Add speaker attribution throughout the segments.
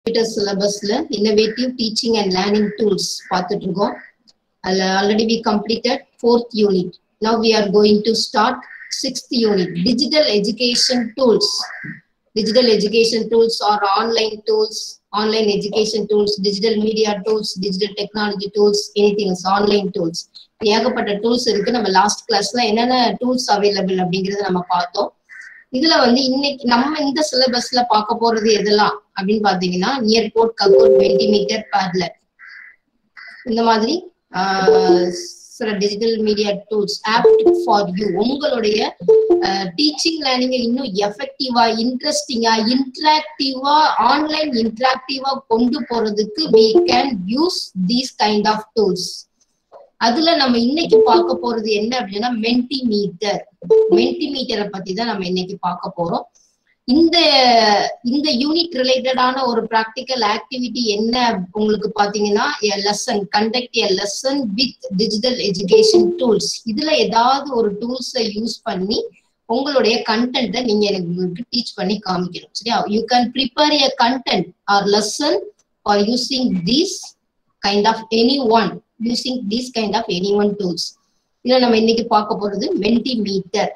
Speaker 1: Computer சிலபஸ்ல innovative teaching and learning tools பார்த்துட்டு இருக்கோம் அதில் already we completed fourth unit now we are going to start sixth unit digital education tools digital education tools or online tools online education tools digital media tools digital technology tools anything else online tools ஏகப்பட்ட tools இருக்கு நம்ம last கிளாஸ்ல என்னென்ன tools available அப்படிங்கறத நம்ம பார்த்தோம் இதுல வந்து இன்னைக்கு நம்ம இந்த சிலபஸ்ல பார்க்க போறது எதெல்லாம் அப்படின்னு பாத்தீங்கன்னா நியர் போர்ட் ககோட் வென்டிமீட்டர் பேட்லர் இந்த மாதிரி சில digital media tools opt for you உங்களுடைய டீச்சிங் லேர்னிங்க இன்னும் எஃபெக்டிவா இன்ட்ரெஸ்டிங்கா இன்ட்ராக்டிவா ஆன்லைன் இன்ட்ராக்டிவா கொண்டு போறதுக்கு we can use these kind of tools அதுல நம்ம இன்னைக்கு பார்க்க போறது என்ன அப்படின்னா மென்டிமீட்டர் மென்டிமீட்டரை பத்தி தான் நம்ம இன்னைக்கு பார்க்க போறோம் இந்த இந்த யூனிட் ரிலேட்டடான ஒரு ப்ராக்டிக்கல் ஆக்டிவிட்டி என்ன உங்களுக்கு பாத்தீங்கன்னா lesson conduct a lesson with digital education tools இதுல ஏதாவது ஒரு டூல்ஸை யூஸ் பண்ணி உங்களுடைய கண்டென்ட்டை நீங்க எனக்கு டீச் பண்ணி காமிக்கணும் சரியா you can prepare a content or lesson for using these kind of any one using these kind of any one tools இதுல நம்ம இன்னைக்கு பார்க்க போறது Mentimeter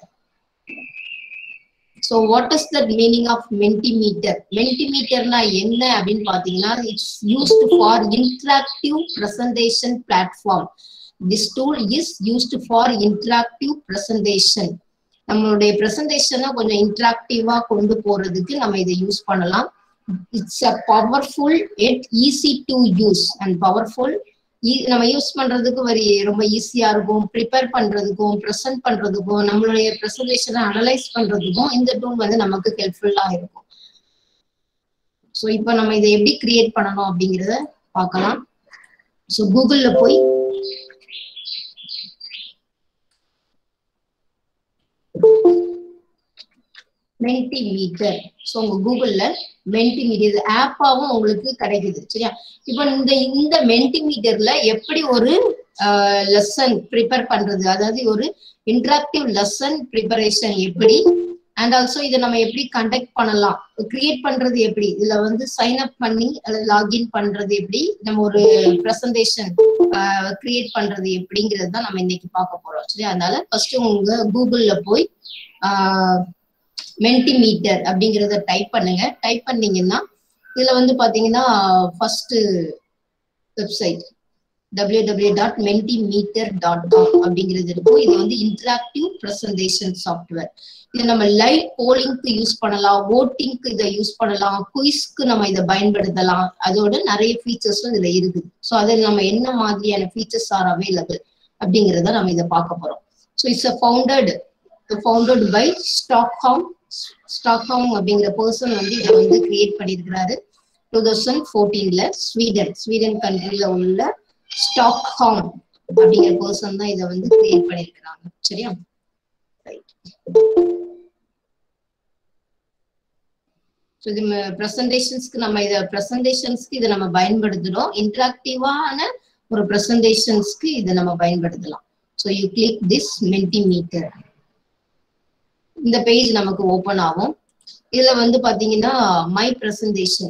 Speaker 1: so what is that meaning of Mentimeter மென்டிமீட்டர்னா என்ன அப்படின்னு பாத்தீங்கன்னா it's used for interactive presentation platform this tool is used for interactive presentation நம்மளுடைய ப்ரெசன்டேஷனை கொஞ்சம் இன்ட்ராக்டிவா கொண்டு போறதுக்கு நம்ம இதை யூஸ் பண்ணலாம் it's a powerful Ed easy to use and powerful நம்ம யூஸ் பண்றதுக்கு வரி ரொம்ப ஈஸியா இருக்கும் ப்ரிப்பேர் பண்றதுக்கும் ப்ரெசென்ட் பண்றதுக்கும் நம்மளுடைய ப்ரெசன்டேஷனை அனலைஸ் பண்றதுக்கும் இந்த டூல் வந்து நமக்கு ஹெல்ப்ஃபுல்லா இருக்கும் ஸோ இப்போ நம்ம இதை எப்படி கிரியேட் பண்ணணும் அப்படிங்கிறத பார்க்கலாம் ஸோ கூகுள்ல போய் மென்டிமீட்டர் ஸோ உங்க கூகுள்ல மென்டிமீட்டர் ஆப்பாவும் உங்களுக்கு கிடைக்குது சரியா இப்போ இந்த இந்த மென்டிமீட்டர்ல எப்படி ஒரு லெசன் ப்ரிப்பேர் பண்றது அதாவது ஒரு இன்டராக்டிவ் லெசன் ப்ரிப்பரேஷன் எப்படி அண்ட் ஆல்சோ இதை நம்ம எப்படி கண்டக்ட் பண்ணலாம் கிரியேட் பண்றது எப்படி இதுல வந்து சைன் அப் பண்ணி அல்லது லாகின் பண்றது எப்படி நம்ம ஒரு ப்ரெசன்டேஷன் கிரியேட் பண்றது எப்படிங்கிறது தான் நம்ம இன்னைக்கு பார்க்க போறோம் சரி அதனால ஃபர்ஸ்ட் உங்க கூகுள்ல போய் மென்டிமீட்டர் அப்படிங்கிறத டைப் பண்ணுங்க டைப் பண்ணீங்கன்னா இதுல வந்து பாத்தீங்கன்னா first website W W dot Mentimeter dot com அப்படிங்கிறது இருக்கும் இது வந்து இன்டராக்டிவ் ப்ரெசன்டேஷன் சாஃப்ட்வேர் இதை நம்ம லைவ் போலிங்க்கு யூஸ் பண்ணலாம் ஓட்டிங்க்கு இதை யூஸ் பண்ணலாம் குயிஸ்க்கு நம்ம இதை பயன்படுத்தலாம் அதோட நிறைய ஃபீச்சர்ஸும் இதுல இருக்குது ஸோ அதில் நம்ம என்ன மாதிரியான ஃபீச்சர்ஸ் ஆர் அவைலபிள் அப்படிங்கிறத நம்ம இதை பார்க்க போறோம் so it's a founded founded by Stockholm Stockholm அப்படிங்கிற பர்சன் வந்து இதை வந்து கிரியேட் பண்ணியிருக்கிறாரு டூ தௌசண்ட் ஃபோர்டீன்ல ஸ்வீடன் ஸ்வீடன் கண்ட்ரில உள்ள ஸ்டாக்ஹாம் அப்படிங்கிற பர்சன் தான் இதை வந்து கிரியேட் பண்ணியிருக்கிறாங்க சரியா ஸோ இது ப்ரெசன்டேஷன்ஸ்க்கு நம்ம இதை ப்ரெசன்டேஷன்ஸ்க்கு இதை நம்ம பயன்படுத்துகிறோம் இன்ட்ராக்டிவான ஒரு ப்ரெசன்டேஷன்ஸ்க்கு இதை நம்ம பயன்படுத்தலாம் so you click this Mentimeter இந்த பேஜ் நமக்கு ஓபன் ஆகும் இதுல வந்து பாத்தீங்கன்னா மை பிரசன்டேஷன்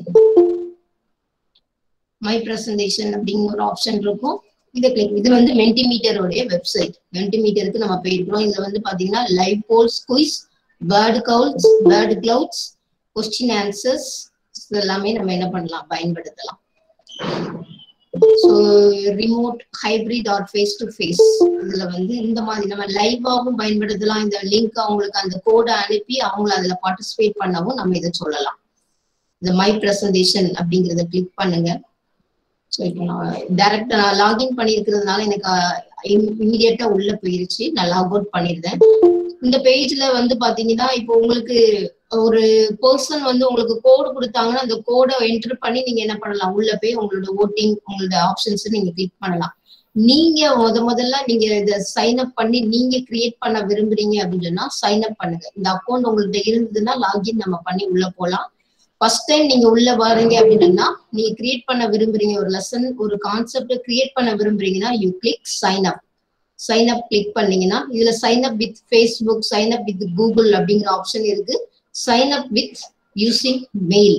Speaker 1: மை பிரசன்டேஷன் அப்படிங்கிற ஒரு ஆப்ஷன் இருக்கும் இதை கிளிக் இது வந்து மென்டிமீட்டருடைய வெப்சைட் மென்டிமீட்டருக்கு நம்ம போயிருக்கிறோம் இதுல வந்து பாத்தீங்கன்னா live polls quiz word clouds word clouds question answers எல்லாமே நம்ம என்ன பண்ணலாம் பயன்படுத்தலாம் so remote hybrid or face to face இதுல வந்து இந்த மாதிரி நம்ம லைவாவும் பயன்படுத்தலாம் இந்த லிங்க் அவங்களுக்கு அந்த கோடை அனுப்பி அவங்கள அதுல பார்ட்டிசிபேட் பண்ணவும் நம்ம இதை சொல்லலாம் இந்த மை பிரசன்டேஷன் அப்படிங்கிறத கிளிக் பண்ணுங்க ஸோ இப்போ நான் டைரக்ட் நான் லாகின் பண்ணியிருக்கிறதுனால எனக்கு இமீடியட்டா உள்ள போயிருச்சு நான் லாக் அவுட் பண்ணிருந்தேன் இந்த பேஜ்ல வந்து பாத்தீங்கன்னா இப்போ உங்களுக்கு ஒரு பர்சன் வந்து உங்களுக்கு கோடு கொடுத்தாங்கன்னா அந்த கோடை என்டர் பண்ணி நீங்க என்ன பண்ணலாம் உள்ள போய் உங்களோட ஓட்டிங் உங்களோட ஆப்ஷன்ஸ் நீங்க கிளிக் பண்ணலாம் நீங்க முத முதல்ல நீங்க இதை சைன் அப் பண்ணி நீங்க கிரியேட் பண்ண விரும்புறீங்க அப்படின்னு சொன்னா சைன் அப் பண்ணுங்க இந்த அக்கௌண்ட் உங்கள்ட்ட இருந்ததுன்னா லாகின் நம்ம பண்ணி உள்ள போலாம் ஃபர்ஸ்ட் டைம் நீங்க உள்ள வரீங்க அப்படின்னா நீங்க கிரியேட் பண்ண விரும்புறீங்க ஒரு லெசன் ஒரு கான்செப்ட் கிரியேட் பண்ண விரும்புறீங்கன்னா you click sign up sign up click பண்ணீங்கன்னா இதுல sign up with Facebook sign up with Google அப்படிங்கிற ஆப்ஷன் இருக்கு sign up with using mail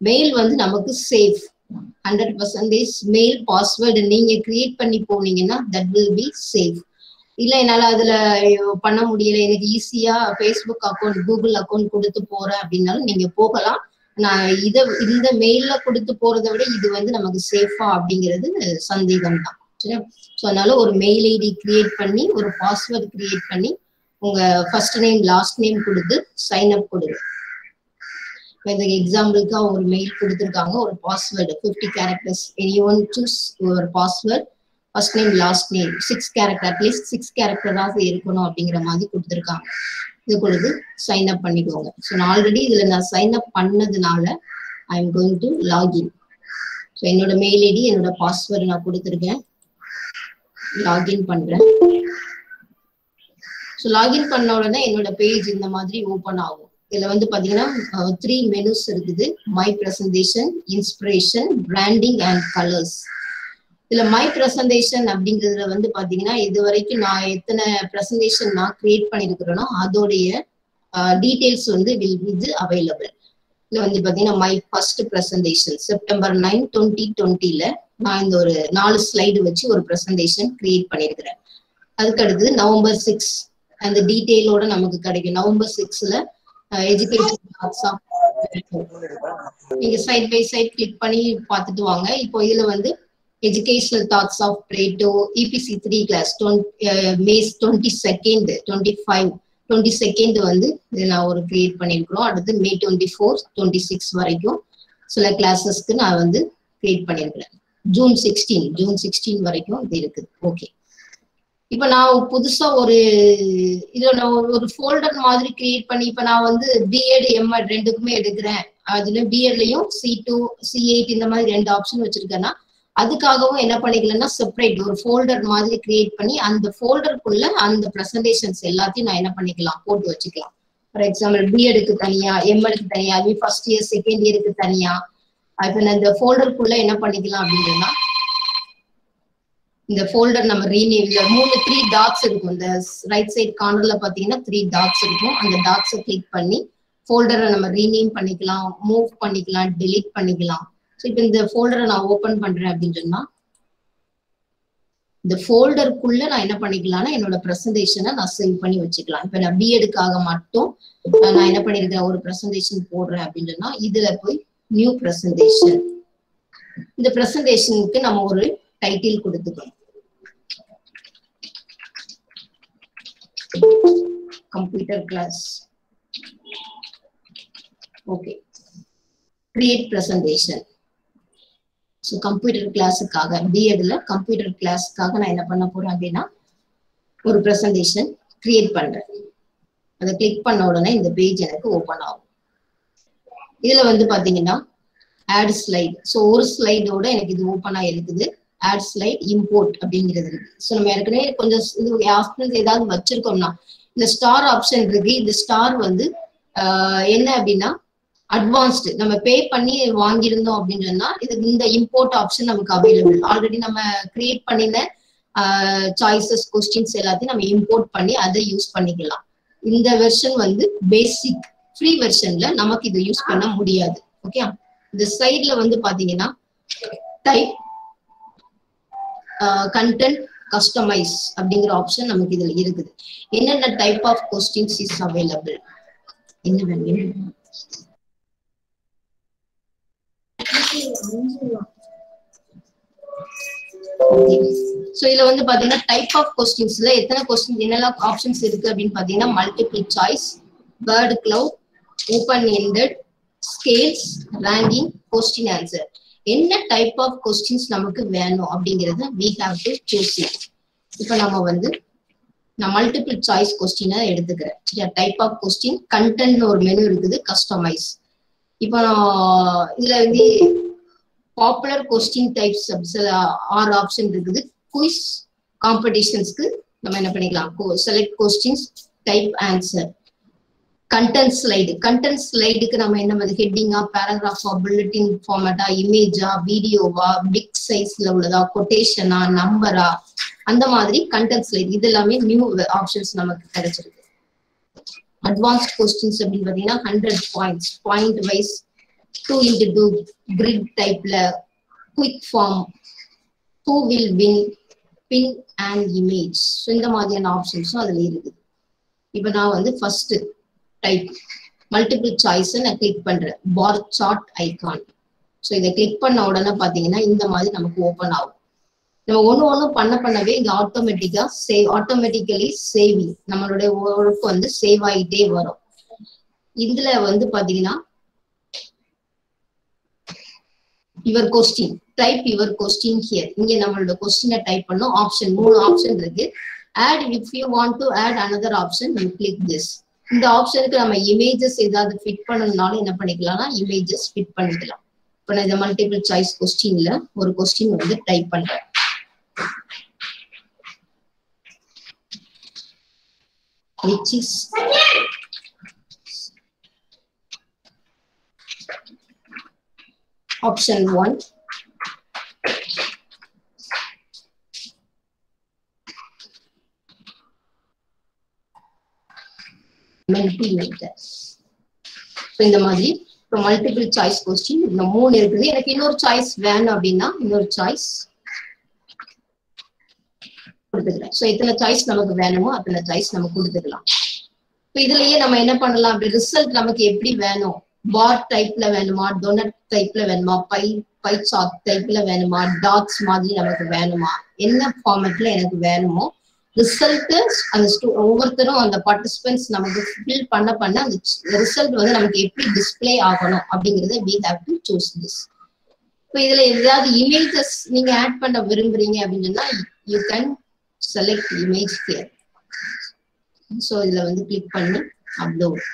Speaker 1: mail வந்து நமக்கு safe hundred percentage mail password நீங்க கிரியேட் பண்ணி போனீங்கன்னா தட் வில் பி சேஃப் இல்ல என்னால அதுல பண்ண முடியல எனக்கு ஈஸியா ஃபேஸ்புக் அக்கௌண்ட் கூகுள் அக்கௌண்ட் கொடுத்து போறேன் அப்படின்னாலும் நீங்க போகலாம் நான் இத இந்த மெயில்ல கொடுத்து போறதை விட இது வந்து நமக்கு சேஃபா அப்படிங்கிறது சந்தேகம் தான் சரியா ஸோ அதனால ஒரு மெயில் ஐடி கிரியேட் பண்ணி ஒரு பாஸ்வேர்டு கிரியேட் பண்ணி உங்க ஃபர்ஸ்ட் நேம் லாஸ்ட் நேம் கொடுத்து சைன் அப் கொடுங்க இந்த எக்ஸாம்பிளுக்கு ஒரு மெயில் கொடுத்துருக்காங்க ஒரு password fifty characters any one choose ஒரு password first name last name six character at least six கேரக்டராக இருக்கணும் அப்படிங்கிற மாதிரி கொடுத்துருக்காங்க இது பொழுது சைன் அப் பண்ணிக்கோங்க ஸோ நான் ஆல்ரெடி இதுல நான் சைன் அப் பண்ணதுனால I am going to login so என்னோட மெயில் ஐடி என்னோட பாஸ்வேர்டு நான் கொடுத்துருக்கேன் லாகின் பண்றேன் ஸோ லாகின் பண்ண உடனே என்னோட பேஜ் இந்த மாதிரி ஓப்பன் ஆகும் இதுல வந்து பாத்தீங்கன்னா த்ரீ மெனுஸ் இருக்குது my presentation inspiration branding and colours இதுல மை பிரசன்டேஷன் அப்படிங்கிறதுல வந்து பாத்தீங்கன்னா இது வரைக்கும் நான் எத்தனை பிரசன்டேஷன் நான் கிரியேட் பண்ணிருக்கிறேனோ அதோடைய டீடைல்ஸ் வந்து வில் இது அவைலபிள் இதுல வந்து பாத்தீங்கன்னா my first presentation September nine twenty டுவெண்ட்டில நான் இந்த ஒரு நாலு ஸ்லைடு வச்சு ஒரு பிரசன்டேஷன் கிரியேட் பண்ணிருக்கிறேன் அதுக்கு அடுத்தது நவம்பர் சிக்ஸ் அந்த டீட்டெயிலோட நமக்கு கிடைக்கும் நவம்பர் சிக்ஸ்ல எஜுகேஷன் நீங்க சைட் பை சைட் கிளிக் பண்ணி பார்த்துட்டு வாங்க இப்போ இதுல வந்து educational thoughts of Plato EPC three class May twenty second twenty five twenty second வந்து இது நான் ஒரு கிரியேட் பண்ணியிருக்கிறோம் அடுத்து May twenty four twenty six வரைக்கும் சில கிளாஸஸ்க்கு நான் வந்து கிரியேட் பண்ணியிருக்கிறேன் ஜூன் சிக்ஸ்டீன் ஜூன் சிக்ஸ்டீன் வரைக்கும் இது இருக்குது ஓகே இப்ப நான் புதுசா ஒரு இதுல நான் ஒரு ஃபோல்டர் மாதிரி கிரியேட் பண்ணி இப்ப நான் வந்து பிஎட் எம்எட் ரெண்டுக்குமே எடுக்கிறேன் அதுல பிஎட்லயும் சி டூ சி எயிட் இந்த மாதிரி ரெண்டு ஆப்ஷன் வச்சிருக்கேன்னா அதுக்காகவும் என்ன பண்ணிக்கலன்னா செப்பரேட் ஒரு ஃபோல்டர் மாதிரி கிரியேட் பண்ணி அந்த ஃபோல்டருக்குள்ள அந்த ப்ரெசன்டேஷன்ஸ் எல்லாத்தையும் நான் என்ன பண்ணிக்கலாம் போட்டு வச்சுக்கலாம் ஃபார் எக்ஸாம்பிள் பிஎடுக்கு தனியா எம்எடுக்கு தனியா அது ஃபர்ஸ்ட் இயர் செகண்ட் இயருக்கு தனியா இப்ப நான் இந்த ஃபோல்டருக்குள்ள என்ன பண்ணிக்கலாம் அப்படின்னா இந்த ஃபோல்டர் நம்ம ரீநேம் இந்த மூணு த்ரீ டாட்ஸ் இருக்கும் இந்த ரைட் சைட் கார்னர்ல பாத்தீங்கன்னா த்ரீ டாட்ஸ் இருக்கும் அந்த டாட்ஸை கிளிக் பண்ணி ஃபோல்டரை நம்ம ரீநேம் பண்ணிக்கலாம் மூவ் பண்ணிக்கலாம் டெலீட் பண்ணிக்கலாம் ஸோ இப்போ இந்த ஃபோல்டரை நான் ஓப்பன் பண்றேன் அப்படின்னு சொன்னா இந்த ஃபோல்டருக்குள்ள நான் என்ன பண்ணிக்கலாம்னா என்னோட ப்ரெசன்டேஷனை நான் சேவ் பண்ணி வச்சுக்கலாம் இப்போ நான் பிஎடுக்காக மட்டும் நான் என்ன பண்ணிருக்கேன் ஒரு ப்ரெசன்டேஷன் போடுறேன் அப்படின்னு சொன்னா இதுல போய் நியூ ப்ரெசன்டேஷன் இந்த ப்ரெசன்டேஷனுக்கு நம்ம ஒரு டைட்டில் கொடுத்துக்கணும் computer class okay create presentation so computer கிளாஸுக்காக பிஎட்ல கம்ப்யூட்டர் கிளாஸுக்காக நான் என்ன பண்ண போறேன் அப்படின்னா ஒரு ப்ரெசன்டேஷன் கிரியேட் பண்றேன் அதை கிளிக் பண்ண உடனே இந்த பேஜ் எனக்கு ஓப்பன் ஆகும் இதுல வந்து பாத்தீங்கன்னா ஆட் ஸ்லைட் ஸோ ஒரு ஸ்லைடோட எனக்கு இது ஓப்பனா இருக்குது ஆட் ஸ்லைட் இம்போர்ட் அப்படிங்கிறது இருக்கு ஸோ நம்ம ஏற்கனவே கொஞ்சம் இது ஆப்ஷன்ஸ் ஏதாவது வச்சிருக்கோம்னா இந்த ஸ்டார் ஆப்ஷன் இருக்கு இந்த ஸ்டார் வந்து என்ன அப்படின்னா அட்வான்ஸ்டு நம்ம பே பண்ணி வாங்கியிருந்தோம் அப்படின்னு சொன்னா இது இந்த இம்போர்ட் ஆப்ஷன் நமக்கு அவைலபிள் ஆல்ரெடி நம்ம கிரியேட் பண்ணின சாய்ஸஸ் கொஸ்டின்ஸ் எல்லாத்தையும் நம்ம இம்போர்ட் பண்ணி அதை யூஸ் பண்ணிக்கலாம் இந்த வெர்ஷன் வந்து பேசிக் ஃப்ரீ வெர்ஷன்ல நமக்கு இதை யூஸ் பண்ண முடியாது ஓகே இந்த சைட்ல வந்து பாத்தீங்கன்னா டைப் கண்டென்ட் கஸ்டமைஸ் அப்படிங்கிற ஆப்ஷன் நமக்கு இதுல இருக்குது என்னென்ன type of questions is available என்ன வேணும் சோ இதுல வந்து பாத்தீங்கன்னா டைப் ஆஃப் கொஸ்டின்ஸ்ல எத்தனை கொஸ்டின் என்னெல்லாம் ஆப்ஷன்ஸ் இருக்கு அப்படின்னு பாத்தீங்கன்னா multiple choice word cloud open ended scales ranking question answer என்ன டைப் ஆஃப் கொஸ்டின்ஸ் நமக்கு வேணும் அப்படிங்கறத we have to choose it இப்போ நம்ம வந்து நான் மல்டிபிள் சாய்ஸ் கொஸ்டினை எடுத்துக்கிறேன் சரியா டைப் ஆஃப் கொஸ்டின் கண்டென்ட்னு ஒரு மெனு இருக்குது கஸ்டமைஸ் இப்போ நான் இதுல வந்து பாப்புலர் கொஸ்டின் டைப்ஸ் சில ஆறு ஆப்ஷன் இருக்குது குயிஸ் காம்படிஷன்ஸ்க்கு நம்ம என்ன பண்ணிக்கலாம் select questions type answer content slide content ஸ்லைடுக்கு நம்ம என்ன மாதிரி ஹெட்டிங்கா பேராகிராஃபா புல்லட்டின் ஃபார்மேட்டா இமேஜா வீடியோவா பிக் சைஸ்ல உள்ளதா கொட்டேஷனா நம்பரா அந்த மாதிரி கண்டென்ட் ஸ்லைடு இது எல்லாமே நியூ ஆப்ஷன்ஸ் நமக்கு கிடைச்சிருக்கு அட்வான்ஸ்ட் கொஸ்டின்ஸ் அப்படின்னு பாத்தீங்கன்னா hundred points point wise two into two grid டைப்ல quick form who will win pin and image so இந்த மாதிரியான ஆப்ஷன்ஸும் அதில் இருக்குது இப்போ நான் வந்து ஃபர்ஸ்ட் டைப் மல்டிபிள் சாய்ஸை நான் கிளிக் பண்றேன் பார் சார்ட் ஐகான் ஸோ இதை கிளிக் பண்ண உடனே பார்த்தீங்கன்னா இந்த மாதிரி நமக்கு ஓப்பன் ஆகும் நம்ம ஒன்று ஒன்று பண்ண பண்ணவே இது ஆட்டோமேட்டிக்கா சேவ் ஆட்டோமேட்டிக்கலி சேவிங் நம்மளுடைய ஒர்க் வந்து சேவ் ஆகிட்டே வரும் இதுல வந்து பாத்தீங்கன்னா your question type your question here இங்க நம்மளோட கொஸ்டினை டைப் பண்ணோம் ஆப்ஷன் மூணு ஆப்ஷன் இருக்கு add if you want to add another option you click this இந்த ஆப்ஷனுக்கு நம்ம இமேஜஸ் ஏதாவது ஃபிட் பண்ணணும்னாலும் என்ன பண்ணிக்கலாம்னா இமேஜஸ் ஃபிட் பண்ணிக்கலாம் இப்போ நான் இந்த மல்டிபிள் சாய்ஸ் கொஸ்டின்ல ஒரு கொஸ்டின் வந்து டைப் பண்றேன் which is option one. Mentimeters. So இந்த மாதிரி இப்போ மல்டிபிள் சாய்ஸ் கொஸ்டின் இந்த மூணு இருக்குது எனக்கு இன்னொரு சாய்ஸ் வேணும் அப்படின்னா இன்னொரு சாய்ஸ் கொடுத்துக்கிறேன் ஸோ எத்தனை சாய்ஸ் நமக்கு வேணுமோ அத்தனை சாய்ஸ் நம்ம கொடுத்துக்கலாம் இப்போ இதுலயே நம்ம என்ன பண்ணலாம் அப்படி ரிசல்ட் நமக்கு எப்படி வேணும் பார் டைப்ல வேணுமா டொனட் டைப்ல வேணுமா பை பை சார்ட் டைப்ல வேணுமா டாட்ஸ் மாதிரி நமக்கு வேணுமா என்ன ஃபார்மேட்ல எனக்கு வேணுமோ ரிசல்ட் அந்த ஒவ்வொருத்தரும் அந்த பார்ட்டிசிபென்ட்ஸ் நமக்கு ஃபில் பண்ண பண்ண அந்த ரிசல்ட் வந்து நமக்கு எப்படி டிஸ்பிளே ஆகணும் அப்படிங்கறத we have to choose this இப்போ இதுல ஏதாவது இமேஜஸ் நீங்க ஆட் பண்ண விரும்புறீங்க அப்படின்னு சொன்னா you can select image here so இதுல வந்து கிளிக் பண்ணி அப்லோட்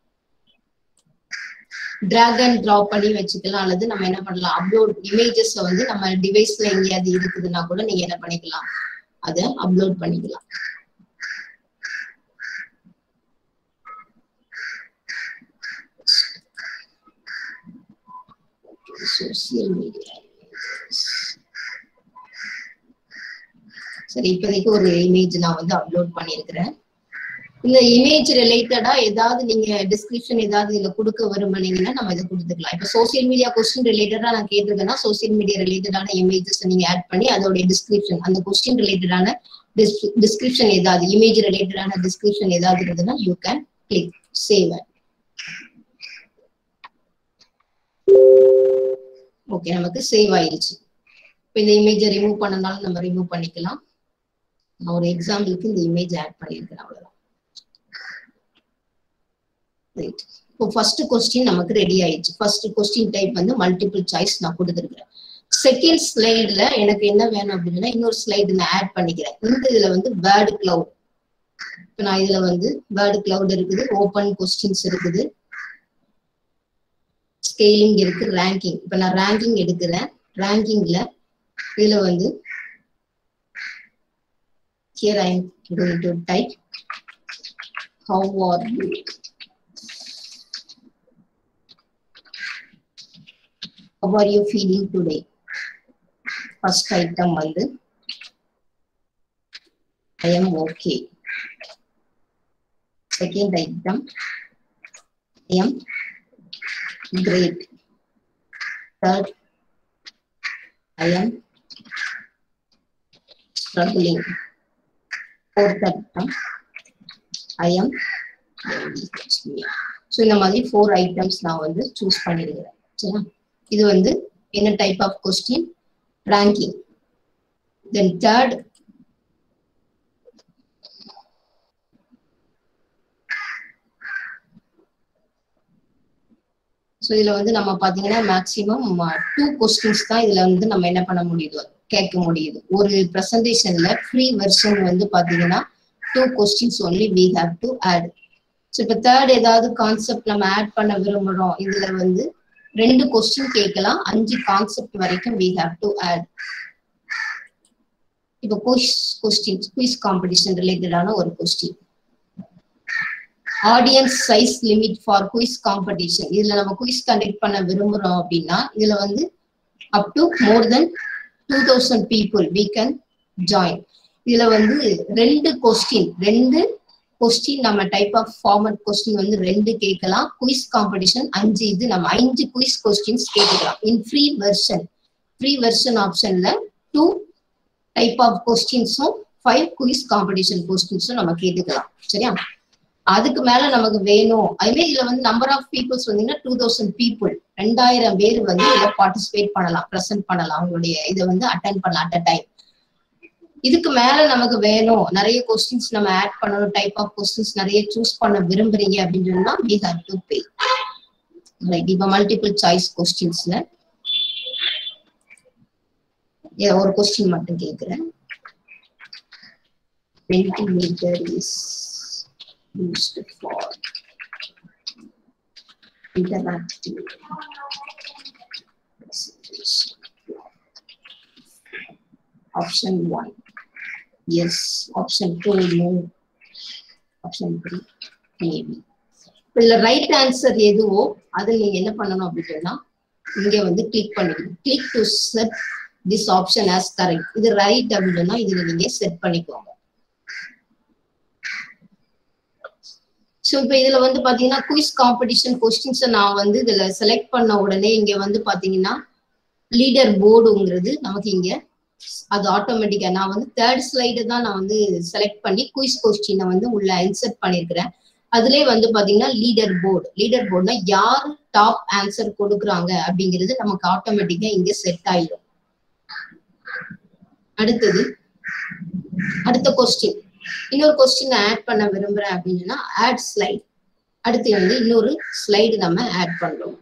Speaker 1: டிராக் அண்ட் ட்ரா பண்ணி வச்சுக்கலாம் அல்லது நம்ம என்ன பண்ணலாம் அப்லோட் இமேஜஸ் வந்து நம்ம டிவைஸ்ல எங்கேயாவது இருக்குதுன்னா கூட நீங்க என்ன பண்ணிக்கலாம் அதை அப்லோட் பண்ணிக்கலாம் சோசியல் மீடியா சரி இப்போதைக்கு ஒரு இமேஜ் நான் வந்து அப்லோட் பண்ணியிருக்கிறேன் இந்த இமேஜ் ரிலேட்டடா ஏதாவது நீங்க டிஸ்கிரிப்ஷன் ஏதாவது இதுல கொடுக்க விரும்புனீங்கன்னா நம்ம இதை கொடுத்துக்கலாம் இப்போ சோசியல் மீடியா கொஸ்டின் ரிலேட்டடா நான் கேட்டிருக்கேன்னா சோசியல் மீடியா ரிலேட்டடான இமேஜஸ் நீங்க ஆட் பண்ணி அதோட டிஸ்கிரிப்ஷன் அந்த கொஸ்டின் ரிலேட்டடான டிஸ்கிரிப்ஷன் ஏதாவது இமேஜ் ரிலேட்டடான டிஸ்கிரிப்ஷன் ஏதாவது இருந்ததுன்னா you can click save okay நமக்கு சேவ் ஆயிருச்சு இப்போ இந்த இமேஜை ரிமூவ் பண்ணனாலும் நம்ம ரிமூவ் பண்ணிக்கலாம் நான் ஒரு எக்ஸாம்பிளுக்கு இந்த இமேஜ் ஆட் பண்ணியிருக்கிறேன் அவ்வளவுதான் ரைட் இப்போ ஃபர்ஸ்ட் கொஸ்டின் நமக்கு ரெடி ஆயிடுச்சு ஃபர்ஸ்ட் கொஸ்டின் டைப் வந்து மல்டிபிள் சாய்ஸ் நான் கொடுத்துருக்கிறேன் செகண்ட் ஸ்லைடுல எனக்கு என்ன வேணும் அப்படின்னா இன்னொரு ஸ்லைடு நான் ஆட் பண்ணிக்கிறேன் இந்த இதுல வந்து வேர்டு கிளவுட் இப்போ நான் இதுல வந்து வேர்டு கிளவுட் இருக்குது ஓப்பன் கொஸ்டின்ஸ் இருக்குது ஸ்கேலிங் இருக்கு ரேங்கிங் இப்போ நான் ரேங்கிங் எடுக்கிறேன் ரேங்கிங்ல இதுல வந்து here I am going to type how are you how are you feeling today first item வந்து I am okay second item I am great third I am struggling fourth item I am so இந்த மாதிரி four items நான் வந்து choose பண்ணிருக்கிறேன் சரியா இது வந்து என்ன type of question ranking then third so இதுல வந்து நம்ம பாத்தீங்கன்னா மேக்சிமம் டூ கொஸ்டின்ஸ் தான் இதுல வந்து நம்ம என்ன பண்ண முடியுது கேட்க முடியுது ஒரு ப்ரெசன்டேஷன்ல ஃப்ரீ வெர்ஷன் வந்து பாத்தீங்கன்னா two questions only we have to add so இப்போ தேர்ட் ஏதாவது கான்செப்ட் நம்ம ஆட் பண்ண விரும்புறோம் இதுல வந்து ரெண்டு கொஸ்டின் கேட்கலாம் அஞ்சு கான்செப்ட் வரைக்கும் வி ஹாவ் டு ஆட் இப்போ குயிஸ் கொஸ்டின் குயிஸ் காம்படிஷன் ரிலேட்டடான ஒரு question audience size limit for quiz competition இதுல நம்ம குயிஸ் கண்டக்ட் பண்ண விரும்புறோம் அப்படின்னா இதுல வந்து up to more then two thousand people we can join இதுல வந்து ரெண்டு கொஸ்டின் ரெண்டு கொஸ்டின் நம்ம டைப் ஆஃப் ஃபார்மட் கொஸ்டின் வந்து ரெண்டு கேட்கலாம் குயிஸ் காம்படிஷன் அஞ்சு இது நம்ம அஞ்சு குயிஸ் கொஸ்டின்ஸ் கேட்டுக்கலாம் in free version free version ஆப்ஷன்ல டூ டைப் ஆஃப் கொஸ்டின்ஸும் ஃபைவ் குயிஸ் காம்படிஷன் கொஸ்டின்ஸும் நம்ம கேட்டுக்கலாம் சரியா அதுக்கு மேல நமக்கு வேணும் அதுவே இதுல வந்து நம்பர் ஆஃப் பீப்புள்ஸ் வந்தீங்கன்னா டூ தௌசண்ட் பீப்புள் ரெண்டாயிரம் பேர் வந்து இதுல பார்ட்டிசிபேட் பண்ணலாம் ப்ரெசென்ட் பண்ணலாம் அவங்களுடைய இதை வந்து அட்டன் பண்ணலாம் அட் அ டைம் இதுக்கு மேல நமக்கு வேணும் நிறைய கொஸ்டின்ஸ் நம்ம ஆட் பண்ணணும் டைப் ஆஃப் கொஸ்டின்ஸ் நிறைய சூஸ் பண்ண விரும்புறீங்க அப்படின்னு சொன்னா we have to pay right இப்ப மல்டிபிள் சாய்ஸ் கொஸ்டின்ஸ்ல ஒரு கொஸ்டின் மட்டும் கேக்குறேன் ventimeter is used for interactive presentation. Option one, yes. Option two, no. Option three, maybe. இதுல ரைட் ஆன்சர் எதுவோ அது நீங்க என்ன பண்ணணும் அப்படின்னா இங்க வந்து கிளிக் பண்ணிக்கணும் click to set this option as correct இது ரைட் அப்படின்னா இதுல நீங்க செட் பண்ணிக்கோங்க ஸோ இப்போ இதுல வந்து பாத்தீங்கன்னா குயிஸ் காம்படிஷன் கொஸ்டின்ஸை நான் வந்து இதுல செலக்ட் பண்ண உடனே இங்க வந்து பாத்தீங்கன்னா லீடர் போர்டுங்கிறது நமக்கு இங்க அது ஆட்டோமேட்டிக்கா நான் வந்து தேர்ட் ஸ்லைடு தான் நான் வந்து செலக்ட் பண்ணி குயிஸ் கொஸ்டினை வந்து உள்ள இன்சர்ட் பண்ணிருக்கிறேன் அதுலயே வந்து பாத்தீங்கன்னா லீடர் போர்டு லீடர் போர்டுனா யார் டாப் ஆன்சர் கொடுக்குறாங்க அப்படிங்கிறது நமக்கு ஆட்டோமேட்டிக்கா இங்க செட் ஆயிடும் அடுத்தது அடுத்த கொஸ்டின் இன்னொரு கொஸ்டின் ஆட் பண்ண விரும்புறேன் அப்படின்னா ஆட் ஸ்லைட் அடுத்து வந்து இன்னொரு ஸ்லைடு நம்ம ஆட் பண்றோம்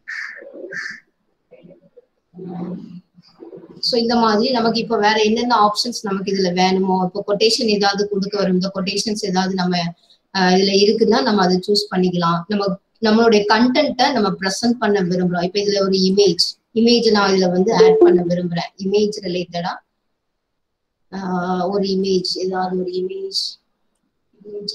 Speaker 1: ஸோ இந்த மாதிரி நமக்கு இப்போ வேற என்னென்ன ஆப்ஷன்ஸ் நமக்கு இதுல வேணுமோ இப்போ கொட்டேஷன் ஏதாவது கொடுக்க வரும் இந்த கொட்டேஷன்ஸ் ஏதாவது நம்ம இதுல இருக்குன்னா நம்ம அதை சூஸ் பண்ணிக்கலாம் நம்ம நம்மளுடைய கண்டென்ட்டை நம்ம ப்ரெசென்ட் பண்ண விரும்புறோம் இப்போ இதுல ஒரு இமேஜ் இமேஜ் நான் இதுல வந்து ஆட் பண்ண விரும்புறேன் இமேஜ் ரிலேட்டடா ஒரு இமேஜ் ஏதாவது ஒரு image image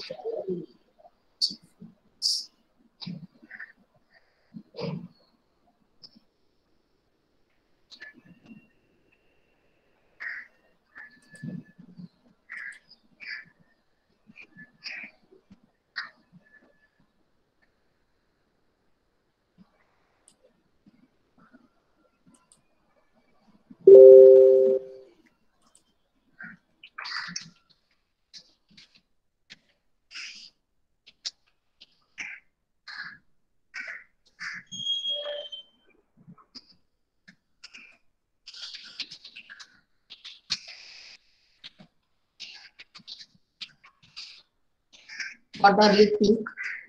Speaker 1: what are you think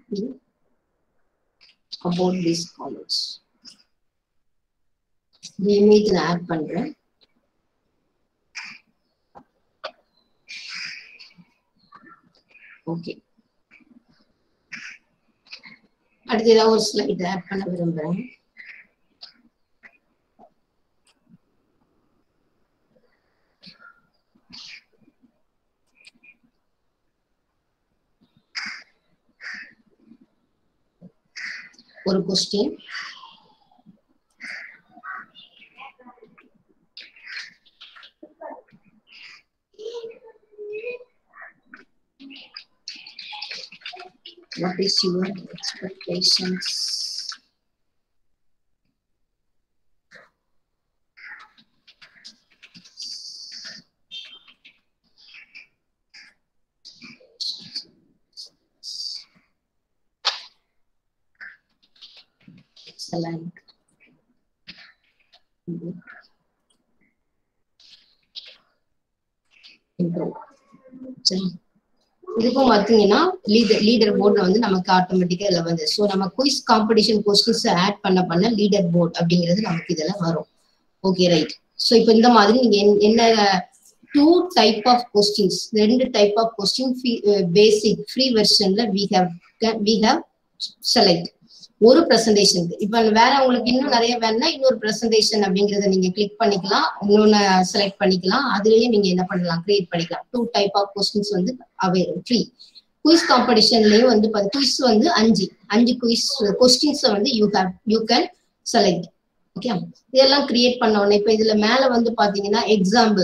Speaker 1: about this college இந்த இமேஜ் நான் ஆட் பண்றேன் ஓகே அடுத்து ஏதாவது ஒரு ஸ்லைட் ஆட் பண்ண விரும்புறேன் ஒரு question what is your expectations excellent good improve சரி இதுக்கும் பார்த்தீங்கன்னா லீடர் லீடர் போர்டில் வந்து நமக்கு ஆட்டோமேட்டிக்காக இதில் வந்து ஸோ நம்ம குயிஸ் காம்படிஷன் கொஸ்டின்ஸ் ஆட் பண்ண பண்ண லீடர் போர்ட் அப்படிங்கிறது நமக்கு இதில் வரும் ஓகே ரைட் ஸோ இப்போ இந்த மாதிரி நீங்கள் என்ன டூ டைப் ஆஃப் கொஸ்டின்ஸ் ரெண்டு type of question basic free வெர்ஷன்ல we have we have select ஒரு ப்ரெசன்டேஷனுக்கு இப்போ வேற உங்களுக்கு இன்னும் நிறைய வேணும்னா இன்னொரு ப்ரெசன்டேஷன் அப்படிங்கறத நீங்க கிளிக் பண்ணிக்கலாம் இன்னொன்னு செலக்ட் பண்ணிக்கலாம் அதுலயே நீங்க என்ன பண்ணலாம் கிரியேட் பண்ணிக்கலாம் டூ டைப் ஆஃப் கொஸ்டின்ஸ் வந்து அவை ஃப்ரீ குயிஸ் காம்படிஷன்லயும் வந்து குயிஸ் வந்து அஞ்சு அஞ்சு குயிஸ் கொஸ்டின்ஸை வந்து you have you can select okay இதெல்லாம் கிரியேட் பண்ண உடனே இப்போ இதுல மேல வந்து பாத்தீங்கன்னா எக்ஸாம்பிள்ஸ்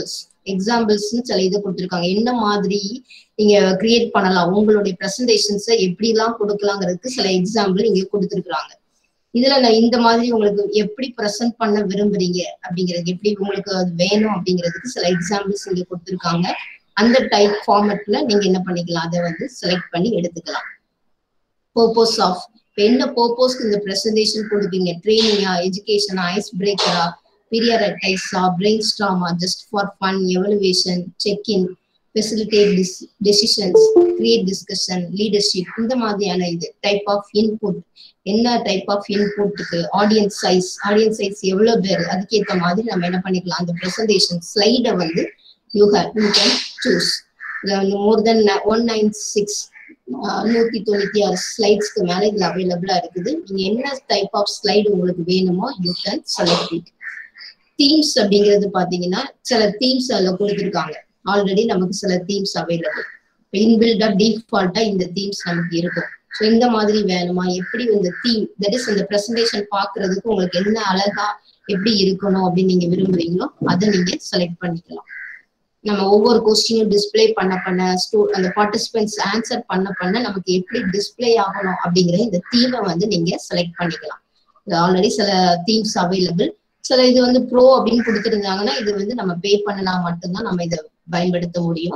Speaker 1: எக்ஸாம்பிள்ஸ்னு சில இது கொடுத்துருக்காங்க என்ன மாதிரி நீங்க கிரியேட் பண்ணலாம் உங்களுடைய ப்ரெசன்டேஷன்ஸை எப்படிலாம் கொடுக்கலாங்கிறதுக்கு சில எக்ஸாம்பிள் இங்க கொடுத்துருக்காங்க இதுல நான் இந்த மாதிரி உங்களுக்கு எப்படி ப்ரெசென்ட் பண்ண விரும்புறீங்க அப்படிங்கிறது எப்படி உங்களுக்கு அது வேணும் அப்படிங்கிறதுக்கு சில எக்ஸாம்பிள்ஸ் இங்க கொடுத்துருக்காங்க அந்த டைப் ஃபார்மேட்ல நீங்க என்ன பண்ணிக்கலாம் அதை வந்து செலக்ட் பண்ணி எடுத்துக்கலாம் பர்பஸ் ஆஃப் என்ன பர்பஸ்க்கு இந்த ப்ரெசன்டேஷன் கொடுப்பீங்க ட்ரைனிங்கா எஜுகேஷனா ஐஸ் பிரேக்கரா பீரியடைஸா பிரெயின் ஸ்ட்ராமா just for fun evaluation check in facilitate டிஸ் டெசிஷன்ஸ் கிரியேட் டிஸ்கஷன் லீடர்ஷிப் இந்த மாதிரியான இது டைப் ஆஃப் இன்புட் என்ன டைப் ஆஃப் இன்புட்டுக்கு ஆடியன்ஸ் சைஸ் ஆடியன்ஸ் சைஸ் எவ்வளவு பேர் அதுக்கேற்ற மாதிரி நம்ம என்ன பண்ணிக்கலாம் அந்த ப்ரெசன்டேஷன் ஸ்லைடை வந்து you have you can choose more than one nine six நூத்தி தொண்ணூத்தி ஆறு ஸ்லைட்ஸ்க்கு மேல இதுல அவைலபிளா இருக்குது நீங்க என்ன டைப் ஆஃப் ஸ்லைடு உங்களுக்கு வேணுமோ you can select it themes அப்படிங்கிறது பாத்தீங்கன்னா சில தீம்ஸ் அதுல கொடுத்துருக்காங்க ஆல்ரெடி நமக்கு சில தீம்ஸ் அவைலபிள் இன்பில்டா டிஃபால்ட்டா இந்த தீம்ஸ் நமக்கு இருக்கும் ஸோ இந்த மாதிரி வேணுமா எப்படி இந்த தீம் தட் இஸ் இந்த ப்ரெசன்டேஷன் பாக்குறதுக்கு உங்களுக்கு என்ன அழகா எப்படி இருக்கணும் அப்படின்னு நீங்க விரும்புறீங்களோ அதை நீங்க செலக்ட் பண்ணிக்கலாம் நம்ம ஒவ்வொரு கொஸ்டினும் டிஸ்பிளே பண்ண பண்ண ஸ்டூ அந்த பார்ட்டிசிபென்ட்ஸ் ஆன்சர் பண்ண பண்ண நமக்கு எப்படி டிஸ்பிளே ஆகணும் அப்படிங்கிற இந்த தீமை வந்து நீங்க செலக்ட் பண்ணிக்கலாம் ஆல்ரெடி சில தீம்ஸ் அவைலபிள் சில இது வந்து ப்ரோ அப்படின்னு கொடுத்துருந்தாங்கன்னா இது வந்து நம்ம பே பண்ணனா மட்டும்தான் நம்ம இதை பயன்படுத்த முடியும்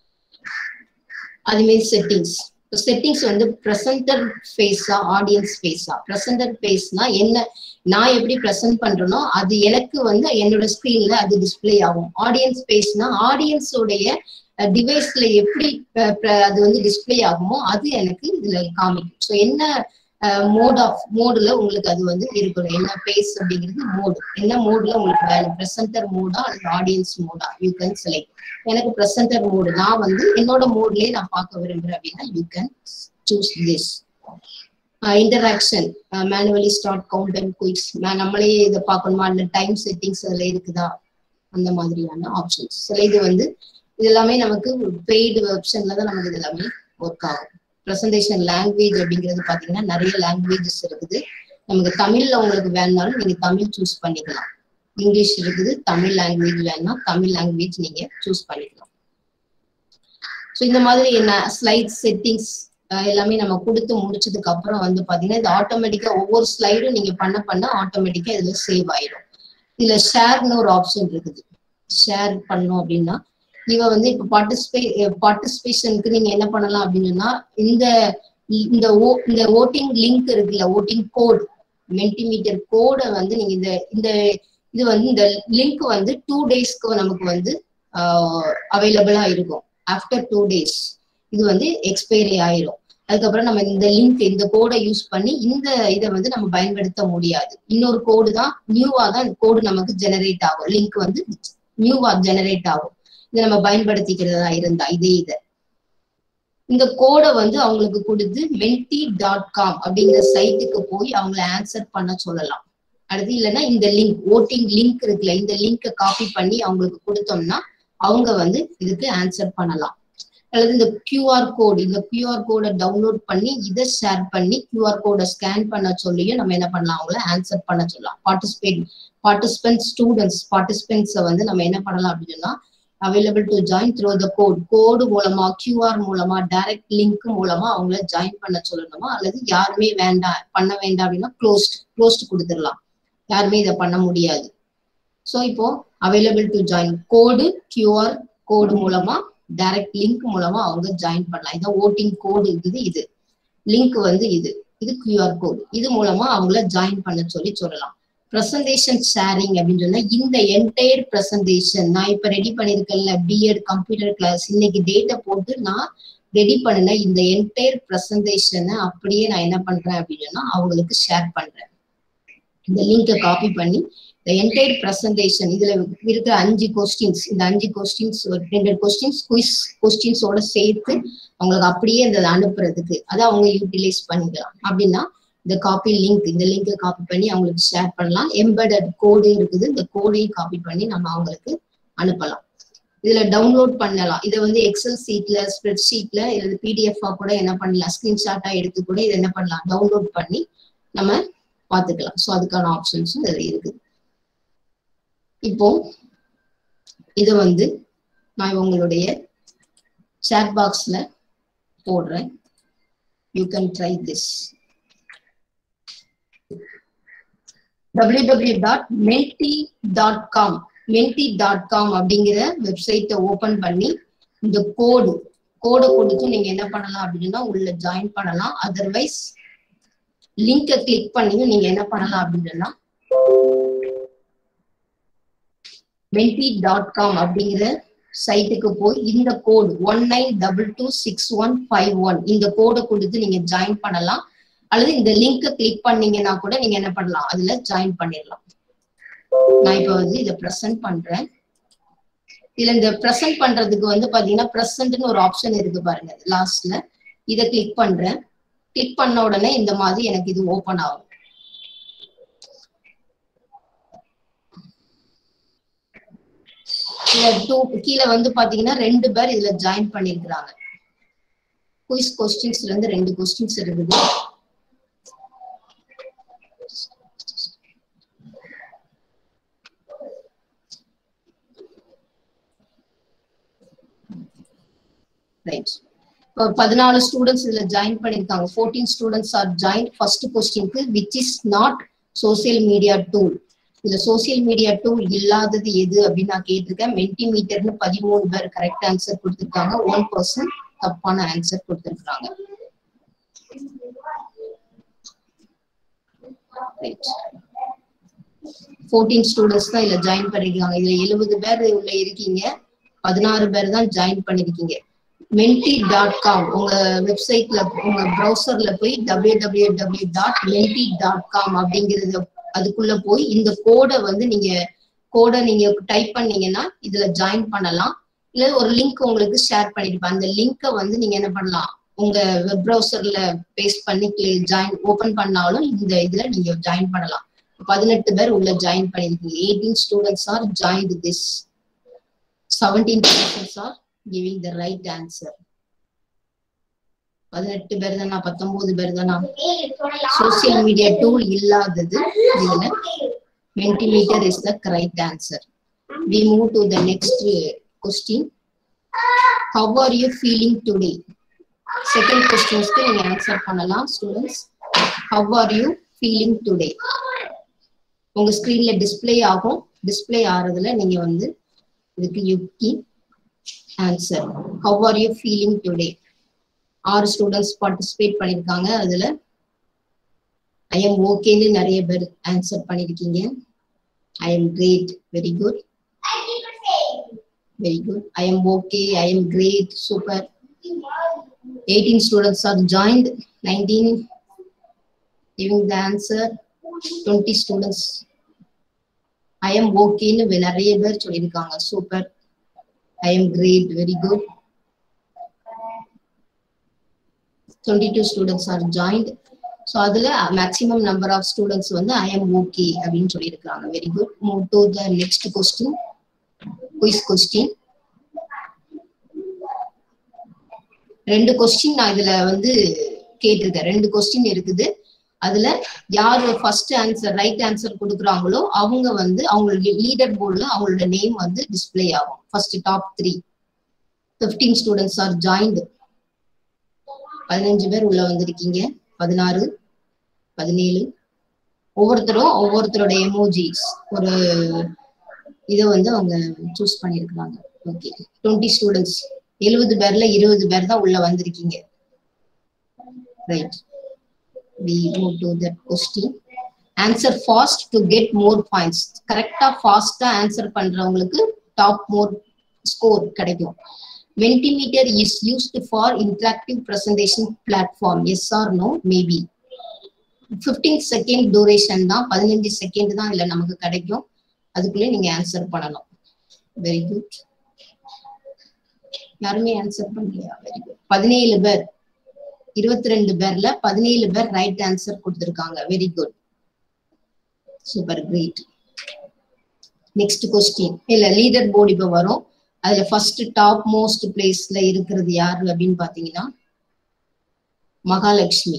Speaker 1: அதுமாரி செட்டிங்ஸ் செட்டிங்ஸ் வந்து ப்ரெசன்டர் ஃபேஸா ஆடியன்ஸ் ஃபேஸா ப்ரெசன்டர் ஃபேஸ்னா என்ன நான் எப்படி ப்ரெசென்ட் பண்றேனோ அது எனக்கு வந்து என்னோட ஸ்கிரீன்ல அது டிஸ்பிளே ஆகும் ஆடியன்ஸ் ஃபேஸ்னா ஆடியன்ஸோடைய டிவைஸ்ல எப்படி அது வந்து டிஸ்பிளே ஆகுமோ அது எனக்கு இதுல காமிக்கும் ஸோ என்ன மோட் ஆஃப் மோடுல உங்களுக்கு அது வந்து இருக்கணும் என்ன பேஸ் அப்படிங்கிறது மோடு என்ன மோட்ல உங்களுக்கு வேணும் ப்ரெசன்டர் மோடா அல்லது ஆடியன்ஸ் மோடா யூ கேன் செலக்ட் எனக்கு ப்ரெசன்டர் மோடு நான் வந்து என்னோட மோட்லயே நான் பார்க்க விரும்புறேன் அப்படின்னா you can choose this interaction manually start count and quiz நம்மளே இதை பார்க்கணுமா இல்ல டைம் செட்டிங்ஸ் அதுல இருக்குதா அந்த மாதிரியான ஆப்ஷன்ஸ் சில இது வந்து இது எல்லாமே நமக்கு பெய்டு வெப்ஷன்ல தான் நமக்கு இது எல்லாமே ஒர்க் ஆகும் ப்ரெசன்டேஷன் லாங்குவேஜ் அப்படிங்கிறது பாத்தீங்கன்னா நிறைய லாங்குவேஜஸ் இருக்குது நமக்கு தமிழ்ல உங்களுக்கு வேணுனாலும் நீங்க தமிழ் சூஸ் பண்ணிக்கலாம் இங்கிலீஷ் இருக்குது தமிழ் லாங்குவேஜ் வேணும்னா தமிழ் லாங்குவேஜ் நீங்க சூஸ் பண்ணிக்கலாம் ஸோ இந்த மாதிரி என்ன ஸ்லைட் செட்டிங்ஸ் எல்லாமே நம்ம கொடுத்து முடிச்சதுக்கு அப்புறம் வந்து பாத்தீங்கன்னா இது ஆட்டோமேட்டிக்கா ஒவ்வொரு ஸ்லைடும் நீங்க பண்ண பண்ண ஆட்டோமேட்டிக்கா இதுல சேவ் ஆயிடும் இதுல ஷேர்னு ஒரு ஆப்ஷன் இருக்குது ஷேர் பண்ணோம் அப்படின்னா இவ வந்து இப்ப பார்ட்டிசிபே பார்ட்டிசிபேஷனுக்கு நீங்க என்ன பண்ணலாம் அப்படின்னா இந்த இந்த ஓ இந்த ஓட்டிங் லிங்க் இருக்குல்ல ஓட்டிங் கோட் மென்டிமீட்டர் கோடை வந்து நீங்க இந்த இந்த இது வந்து இந்த லிங்க் வந்து டூ டேஸ்க்கு நமக்கு வந்து அவைலபிளா இருக்கும் ஆஃப்டர் டூ டேஸ் இது வந்து எக்ஸ்பைரி ஆயிரும் அதுக்கப்புறம் நம்ம இந்த லிங்க் இந்த கோடை யூஸ் பண்ணி இந்த இதை வந்து நம்ம பயன்படுத்த முடியாது இன்னொரு கோடு தான் நியூவா தான் கோடு நமக்கு ஜெனரேட் ஆகும் லிங்க் வந்து நியூவா ஜெனரேட் ஆகும் இதை நம்ம பயன்படுத்திக்கிறதா இருந்தா இதே இதை இந்த கோடை வந்து அவங்களுக்கு கொடுத்து மென்டி டாட் காம் அப்படிங்கிற சைட்டுக்கு போய் அவங்கள ஆன்சர் பண்ண சொல்லலாம் அடுத்து இல்லைன்னா இந்த லிங்க் ஓட்டிங் லிங்க் இருக்குல்ல இந்த லிங்கை காப்பி பண்ணி அவங்களுக்கு கொடுத்தோம்னா அவங்க வந்து இதுக்கு ஆன்சர் பண்ணலாம் அல்லது இந்த கியூஆர் கோடு இந்த கியூஆர் கோடை டவுன்லோட் பண்ணி இதை ஷேர் பண்ணி கியூஆர் கோடை ஸ்கேன் பண்ண சொல்லியும் நம்ம என்ன பண்ணலாம் அவங்கள ஆன்சர் பண்ண சொல்லலாம் பார்ட்டிசிபேட் பார்ட்டிசிபென்ட் ஸ்டூடெண்ட்ஸ் பார்ட்டிசிபென்ட்ஸை வந்து நம்ம என்ன பண்ணலாம் அப்படின்னா available to join through the code code மூலமா கியூஆர் மூலமா டைரக்ட் லிங்க் மூலமா அவங்கள ஜாயின் பண்ண சொல்லணுமா அல்லது யாருமே வேண்டாம் பண்ண வேண்டாம் அப்படின்னா க்ளோஸ்ட் க்ளோஸ்ட் கொடுத்துடலாம் யாருமே இதை பண்ண முடியாது ஸோ இப்போ available to join code QR code மூலமா டைரக்ட் லிங்க் மூலமா அவங்க ஜாயின் பண்ணலாம் இதான் ஓட்டிங் கோடு இருக்குது இது லிங்க் வந்து இது இது கியூஆர் கோடு இது மூலமா அவங்கள ஜாயின் பண்ண சொல்லி சொல்லலாம் ப்ரெசன்டேஷன் ஷேரிங் அப்படின்னு சொன்னா இந்த என்டையர் ப்ரெசன்டேஷன் நான் இப்ப ரெடி பண்ணிருக்கேன்ல பிஎட் கம்ப்யூட்டர் கிளாஸ் இன்னைக்கு டேட்டை போட்டு நான் ரெடி பண்ணின இந்த என்டையர் ப்ரெசன்டேஷனை அப்படியே நான் என்ன பண்றேன் அப்படின்னா அவங்களுக்கு ஷேர் பண்றேன் இந்த லிங்கை காப்பி பண்ணி இந்த என்டையர் ப்ரெசன்டேஷன் இதுல இருக்கிற அஞ்சு கொஸ்டின்ஸ் இந்த அஞ்சு கொஸ்டின்ஸ் ரெண்டு கொஸ்டின்ஸ் குயிஸ் கொஸ்டின்ஸோட சேர்த்து அவங்களுக்கு அப்படியே இந்த அனுப்புறதுக்கு அதை அவங்க யூட்டிலைஸ் பண்ணிக்கலாம் அப்படின்னா இந்த காப்பி லிங்க் இந்த லிங்கை காப்பி பண்ணி அவங்களுக்கு ஷேர் பண்ணலாம் எம்பெடட் கோடு இருக்குது இந்த கோடையும் காப்பி பண்ணி நம்ம அவங்களுக்கு அனுப்பலாம் இதுல டவுன்லோட் பண்ணலாம் இதை வந்து எக்ஸல் சீட்ல ஸ்ப்ரெட் ஷீட்ல இல்லது பிடிஎஃபா கூட என்ன பண்ணலாம் ஸ்கிரீன்ஷாட்டா எடுத்து கூட இதை என்ன பண்ணலாம் டவுன்லோட் பண்ணி நம்ம பார்த்துக்கலாம் ஸோ அதுக்கான ஆப்ஷன்ஸும் இதுல இருக்குது இப்போ இதை வந்து நான் உங்களுடைய சேட் பாக்ஸ்ல போடுறேன் you can try this www.menti.com menti.com அப்படிங்கிற வெப்சைட்டை ஓபன் பண்ணி இந்த கோடு கோடை கொடுத்து நீங்க என்ன பண்ணலாம் அப்படின்னா உள்ள ஜாயின் பண்ணலாம் அதர்வைஸ் லிங்கை கிளிக் பண்ணி நீங்க என்ன பண்ணலாம் அப்படின்னா மென்டி டாட் காம் அப்படிங்கிற சைட்டுக்கு போய் இந்த code one nine double two six one five one இந்த கோடை கொடுத்து நீங்க ஜாயின் பண்ணலாம் அல்லது இந்த லிங்கை கிளிக் பண்ணீங்கன்னா கூட நீங்க என்ன பண்ணலாம் அதுல ஜாயின் பண்ணிடலாம் நான் இப்ப வந்து இதை ப்ரெசென்ட் பண்றேன் இதுல இந்த ப்ரெசென்ட் பண்றதுக்கு வந்து பாத்தீங்கன்னா ப்ரெசென்ட்னு ஒரு ஆப்ஷன் இருக்கு பாருங்க லாஸ்ட்ல இதை கிளிக் பண்றேன் கிளிக் பண்ண உடனே இந்த மாதிரி எனக்கு இது ஓபன் ஆகும் டூ கீழே வந்து பாத்தீங்கன்னா ரெண்டு பேர் இதுல ஜாயின் பண்ணிருக்கிறாங்க குயிஸ் கொஸ்டின்ஸ்ல இருந்து ரெண்டு கொஸ்டின்ஸ் இருக்குது ரைட் இப்போ பதினாலு ஸ்டூடெண்ட்ஸ் இதுல ஜாயின் பண்ணிருக்காங்க fourteen students are join first கொஸ்டினுக்கு which is not social media tool இதுல சோசியல் மீடியா டூல் இல்லாதது எது அப்படின்னு நான் கேட்டிருக்கேன் மென்டிமீட்டர்னு பதிமூணு பேர் கரெக்ட் ஆன்சர் கொடுத்திருக்காங்க ஒன் பர்சன் தப்பான ஆன்சர் கொடுத்திருக்காங்க ஃபோர்டீன் ஸ்டூடெண்ட்ஸ் தான் இதுல ஜாயின் பண்ணிருக்காங்க இதுல எழுபது பேர் உள்ள இருக்கீங்க பதினாறு பேர் தான் ஜாயின் பண்ணிருக்கீங்க மென்டி டாட் காம் உங்க வெப்சைட்ல உங்க ப்ரௌசர்ல போய் W W W dot மென்டி dot com அப்படிங்கறத அதுக்குள்ள போய் இந்த கோடை வந்து நீங்க கோடை நீங்க டைப் பண்ணீங்கன்னா இதுல ஜாயின் பண்ணலாம் இல்ல ஒரு லிங்க் உங்களுக்கு ஷேர் பண்ணிருப்பேன் அந்த லிங்கை வந்து நீங்க என்ன பண்ணலாம் உங்க வெப் ப்ரௌசர்ல பேஸ்ட் பண்ணி ஜாயின் ஓபன் பண்ணாலும் இந்த இதுல நீங்க ஜாயின் பண்ணலாம் பதினெட்டு பேர் உள்ள ஜாயின் பண்ணிருக்கீங்க eighteen students are join this seventeen persons are giving the right answer பதினெட்டு பேர் தானா பத்தொன்பது பேர் தானா சோசியல் மீடியா டூல் இல்லாதது இதுல Mentimeter is the correct answer we move to the next question how are you feeling today second கொஸ்டின்ஸ்க்கு நீங்க ஆன்சர் பண்ணலாம் students how are you feeling today உங்க ஸ்கிரீன்ல டிஸ்பிளே ஆகும் டிஸ்பிளே ஆறதுல நீங்க வந்து இதுக்கு யுக்கி answer how are you feeling today ஆறு ஸ்டூடெண்ட்ஸ் பார்ட்டிசிபேட் பண்ணிருக்காங்க அதுல ஐ எம் ஓகேன்னு நிறைய பேர் ஆன்சர் பண்ணிருக்கீங்க I am great very good very good I am okay I am great super eighteen students are joined nineteen giving the answer twenty students I am ஓகேன்னு நிறைய பேர் சொல்லியிருக்காங்க super I am great very good twenty two students are joined so அதுல maximum number of students வந்து I am okay அப்படின்னு சொல்லியிருக்காங்க very good move to the next question quiz question ரெண்டு question நான் இதுல வந்து கேட்டிருக்கேன் ரெண்டு கொஸ்டின் இருக்குது அதுல யார் ஃபர்ஸ்ட் ஆன்சர் ரைட் ஆன்சர் கொடுக்குறாங்களோ அவங்க வந்து அவங்களோட லீடர் போர்டுல அவங்களோட நேம் வந்து டிஸ்பிளே ஆகும் first top three fifteen students are joined பதினஞ்சு பேர் உள்ள வந்திருக்கீங்க பதினாறு பதினேழு ஒவ்வொருத்தரும் ஒவ்வொருத்தரோட எமோஜிஸ் ஒரு இதை வந்து அவங்க சூஸ் பண்ணியிருக்கிறாங்க ஓகே டுவெண்ட்டி ஸ்டூடெண்ட்ஸ் எழுபது பேர்ல இருபது பேர் தான் உள்ள வந்திருக்கீங்க right we move to that question answer fast to get more points கரெக்டா ஃபாஸ்டா ஆன்சர் பண்றவங்களுக்கு டாப் மோர் ஸ்கோர் கிடைக்கும் Mentimeter is used for interactive presentation platform. Yes or no? Maybe. 15 second duration தான் பதினஞ்சு செகண்ட் தான் இதுல நமக்கு கிடைக்கும் அதுக்குள்ளே நீங்க ஆன்சர் பண்ணணும் வெரி குட் யாருமே ஆன்சர் பண்ணலையா வெரி குட் பதினேழு பேர் இருபத்தி ரெண்டு பேர்ல பதினேழு பேர் ரைட் ஆன்சர் கொடுத்திருக்காங்க very good super great next question இல்ல லீடர் போர்டு இப்ப வரும் அதுல ஃபர்ஸ்ட் டாப் மோஸ்ட் பிளேஸ்ல இருக்கிறது யாரு அப்படின்னு பாத்தீங்கன்னா Mahalakshmi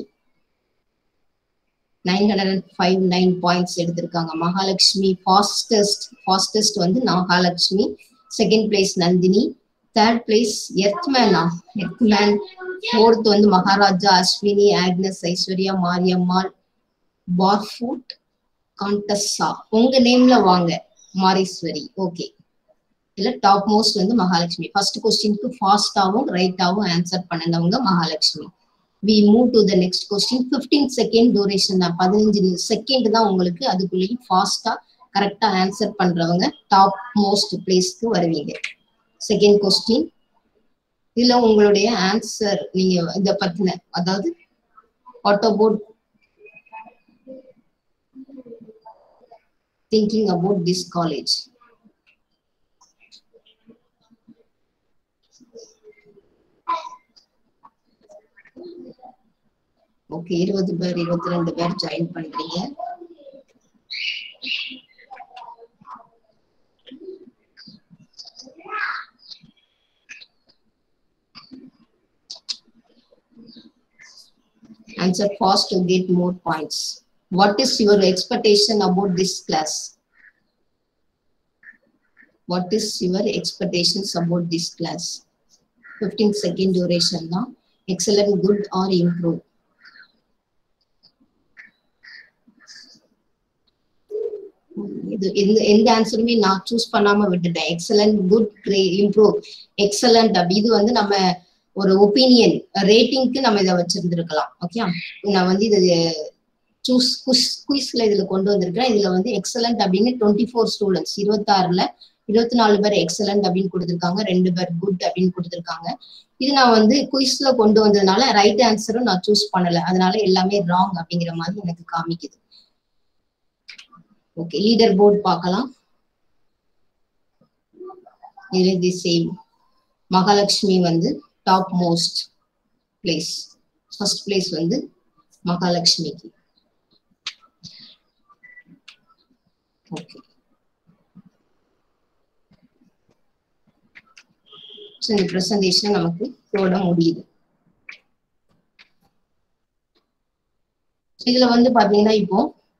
Speaker 1: nine hundred and five nine points எடுத்திருக்காங்க மகாலட்சுமி ஃபாஸ்டஸ்ட் ஃபாஸ்டஸ்ட் வந்து Mahalakshmi second place Nandini third place எர்த்மேனா எர்த்மேன் ஃபோர்த் வந்து மகாராஜா அஸ்வினி ஆக்னஸ் ஐஸ்வர்யா மாரியம்மாள் பார்ஃபுட் காண்டஸா உங்க நேம்ல வாங்க மாரீஸ்வரி ஓகே இல்ல டாப் மோஸ்ட் வந்து மகாலட்சுமி ஃபர்ஸ்ட் கொஸ்டினுக்கு ஃபாஸ்டாவும் ரைட்டாவும் ஆன்சர் பண்ணனவங்க Mahalakshmi we move to the next question fifteen second duration தான் பதினஞ்சு செகண்ட் தான் உங்களுக்கு அதுக்குள்ளேயும் ஃபாஸ்டா கரெக்டா ஆன்சர் பண்றவங்க டாப் மோஸ்ட் பிளேஸ்க்கு வருவீங்க செகண்ட் கொஸ்டின் இதுல உங்களுடைய ஆன்சர் நீங்க இத பத்தின அதாவது what about thinking about this college okay இருபது பேர் இருபத்தி ரெண்டு பேர் ஜாயின் பண்றீங்க answer fast to get more points. What is your expectation about this class? What is your expectations about this class? 15 second duration now. Excellent, good or improve. இது எந்த எந்த ஆன்சருமே நான் சூஸ் பண்ணாம விட்டுட்டேன் எக்ஸலண்ட் குட் இம்ப்ரூவ் எக்ஸலண்ட் அப்படி இது வந்து நம்ம ஒரு ஒப்பீனியன் ரேட்டிங்க்கு நம்ம இதை வச்சிருந்திருக்கலாம் ஓகே நான் வந்து இது சூஸ் குஸ் குயிஸ்ல இதுல கொண்டு வந்திருக்கேன் இதுல வந்து எக்ஸலண்ட் அப்படின்னு டுவெண்ட்டி ஃபோர் ஸ்டூடெண்ட்ஸ் இருபத்தாறுல இருபத்தி நாலு பேர் எக்ஸலண்ட் அப்படின்னு கொடுத்துருக்காங்க ரெண்டு பேர் குட் அப்படின்னு கொடுத்துருக்காங்க இது நான் வந்து குயிஸ்ல கொண்டு வந்ததுனால ரைட் ஆன்சரும் நான் சூஸ் பண்ணல அதனால எல்லாமே ராங் அப்படிங்கிற மாதிரி எனக்கு காமிக்குது ஓகே லீடர் போர்டு பார்க்கலாம் இது தி சேம் மகாலட்சுமி வந்து top most place first place வந்து மகாலட்சுமிக்கு ஓகே ஸோ இந்த ப்ரெசன்டேஷன் நமக்கு போட முடியுது இதுல வந்து பாத்தீங்கன்னா இப்போ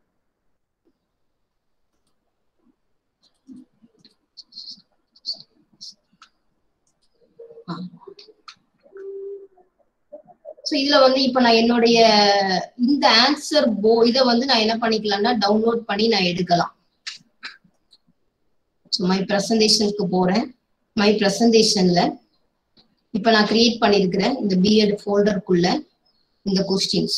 Speaker 1: ஸோ இதுல வந்து இப்ப நான் என்னுடைய இந்த ஆன்சர் போ இதை வந்து நான் என்ன பண்ணிக்கலாம்னா டவுன்லோட் பண்ணி நான் எடுக்கலாம் ஸோ மை ப்ரெசன்டேஷனுக்கு போறேன் மை ப்ரெசன்டேஷன்ல இப்ப நான் கிரியேட் பண்ணிருக்கிறேன் இந்த பிஎட் ஃபோல்டருக்குள்ள இந்த கொஸ்டின்ஸ்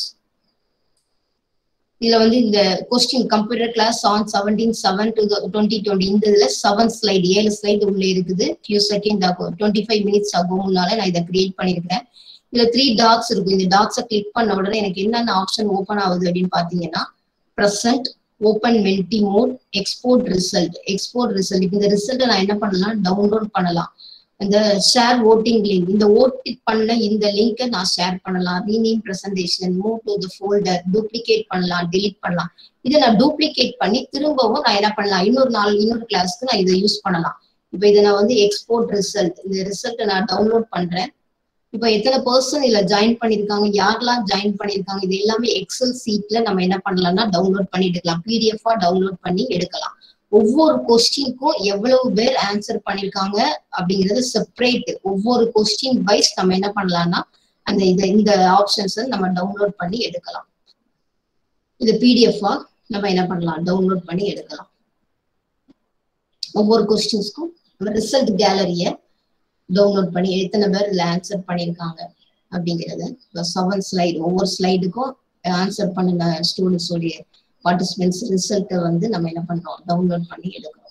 Speaker 1: இதுல வந்து இந்த question computer class on seventeen seven to twenty twenty இந்த இதுல செவன் ஸ்லைடு ஏழு ஸ்லைடு உள்ள இருக்குது ஃபியூ செகண்ட் ஆகும் டுவெண்ட்டி ஃபைவ் மினிட்ஸ் ஆகும் முன்னால நான் இதை கிரியேட் பண்ணிருக்கிறேன் இதுல த்ரீ டாட்ஸ் இருக்கும் இந்த டாட்ஸை கிளிக் பண்ண உடனே எனக்கு என்னென்ன ஆப்ஷன் ஓப்பன் ஆகுது அப்படின்னு பாத்தீங்கன்னா ப்ரெசன்ட் ஓப்பன் மெல்டி mode export result export result இந்த ரிசல்ட்டை நான் என்ன பண்ணலாம் டவுன்லோட் பண்ணலாம் இந்த ஷேர் ஓட்டிங் லிங்க் இந்த ஓட் பண்ண இந்த லிங்கை நான் ஷேர் பண்ணலாம் rename presentation move to the folder duplicate பண்ணலாம் டெலிட் பண்ணலாம் இதை நான் டூப்ளிகேட் பண்ணி திரும்பவும் நான் என்ன பண்ணலாம் இன்னொரு நாள் இன்னொரு கிளாஸ்க்கு நான் இதை யூஸ் பண்ணலாம் இப்போ இதை நான் வந்து எக்ஸ்போர்ட் ரிசல்ட் இந்த ரிசல்ட்டை நான் டவுன்லோட் பண்றேன் இப்போ எத்தனை பர்சன் இதுல ஜாயின் பண்ணிருக்காங்க யாரெல்லாம் ஜாயின் பண்ணிருக்காங்க இது எல்லாமே எக்ஸல் சீட்ல நம்ம என்ன பண்ணலாம்னா டவுன்லோட் பண்ணி எடுக்கலாம் பிடிஎஃபா டவுன்லோட் பண்ணி எடுக்கலாம் ஒவ்வொரு கொஸ்டினுக்கும் எவ்வளவு பேர் ஆன்சர் பண்ணிருக்காங்க அப்படிங்கறது செப்பரேட் ஒவ்வொரு கொஸ்டின் வைஸ் நம்ம என்ன பண்ணலாம்னா அந்த இந்த இந்த ஆப்ஷன்ஸ் நம்ம டவுன்லோட் பண்ணி எடுக்கலாம் இது பிடிஎஃபா நம்ம என்ன பண்ணலாம் டவுன்லோட் பண்ணி எடுக்கலாம் ஒவ்வொரு கொஸ்டின்ஸ்க்கும் ரிசல்ட் கேலரிய டவுன்லோட் பண்ணி எத்தனை பேர் இதுல ஆன்சர் பண்ணியிருக்காங்க அப்படிங்கறத செவன் ஸ்லைடு ஒவ்வொரு ஸ்லைடுக்கும் ஆன்சர் பண்ணின ஸ்டூடெண்ட்ஸோடைய பார்ட்டிசிபென்ட்ஸ் ரிசல்ட்டை வந்து நம்ம என்ன பண்றோம் டவுன்லோட் பண்ணி எடுக்கிறோம்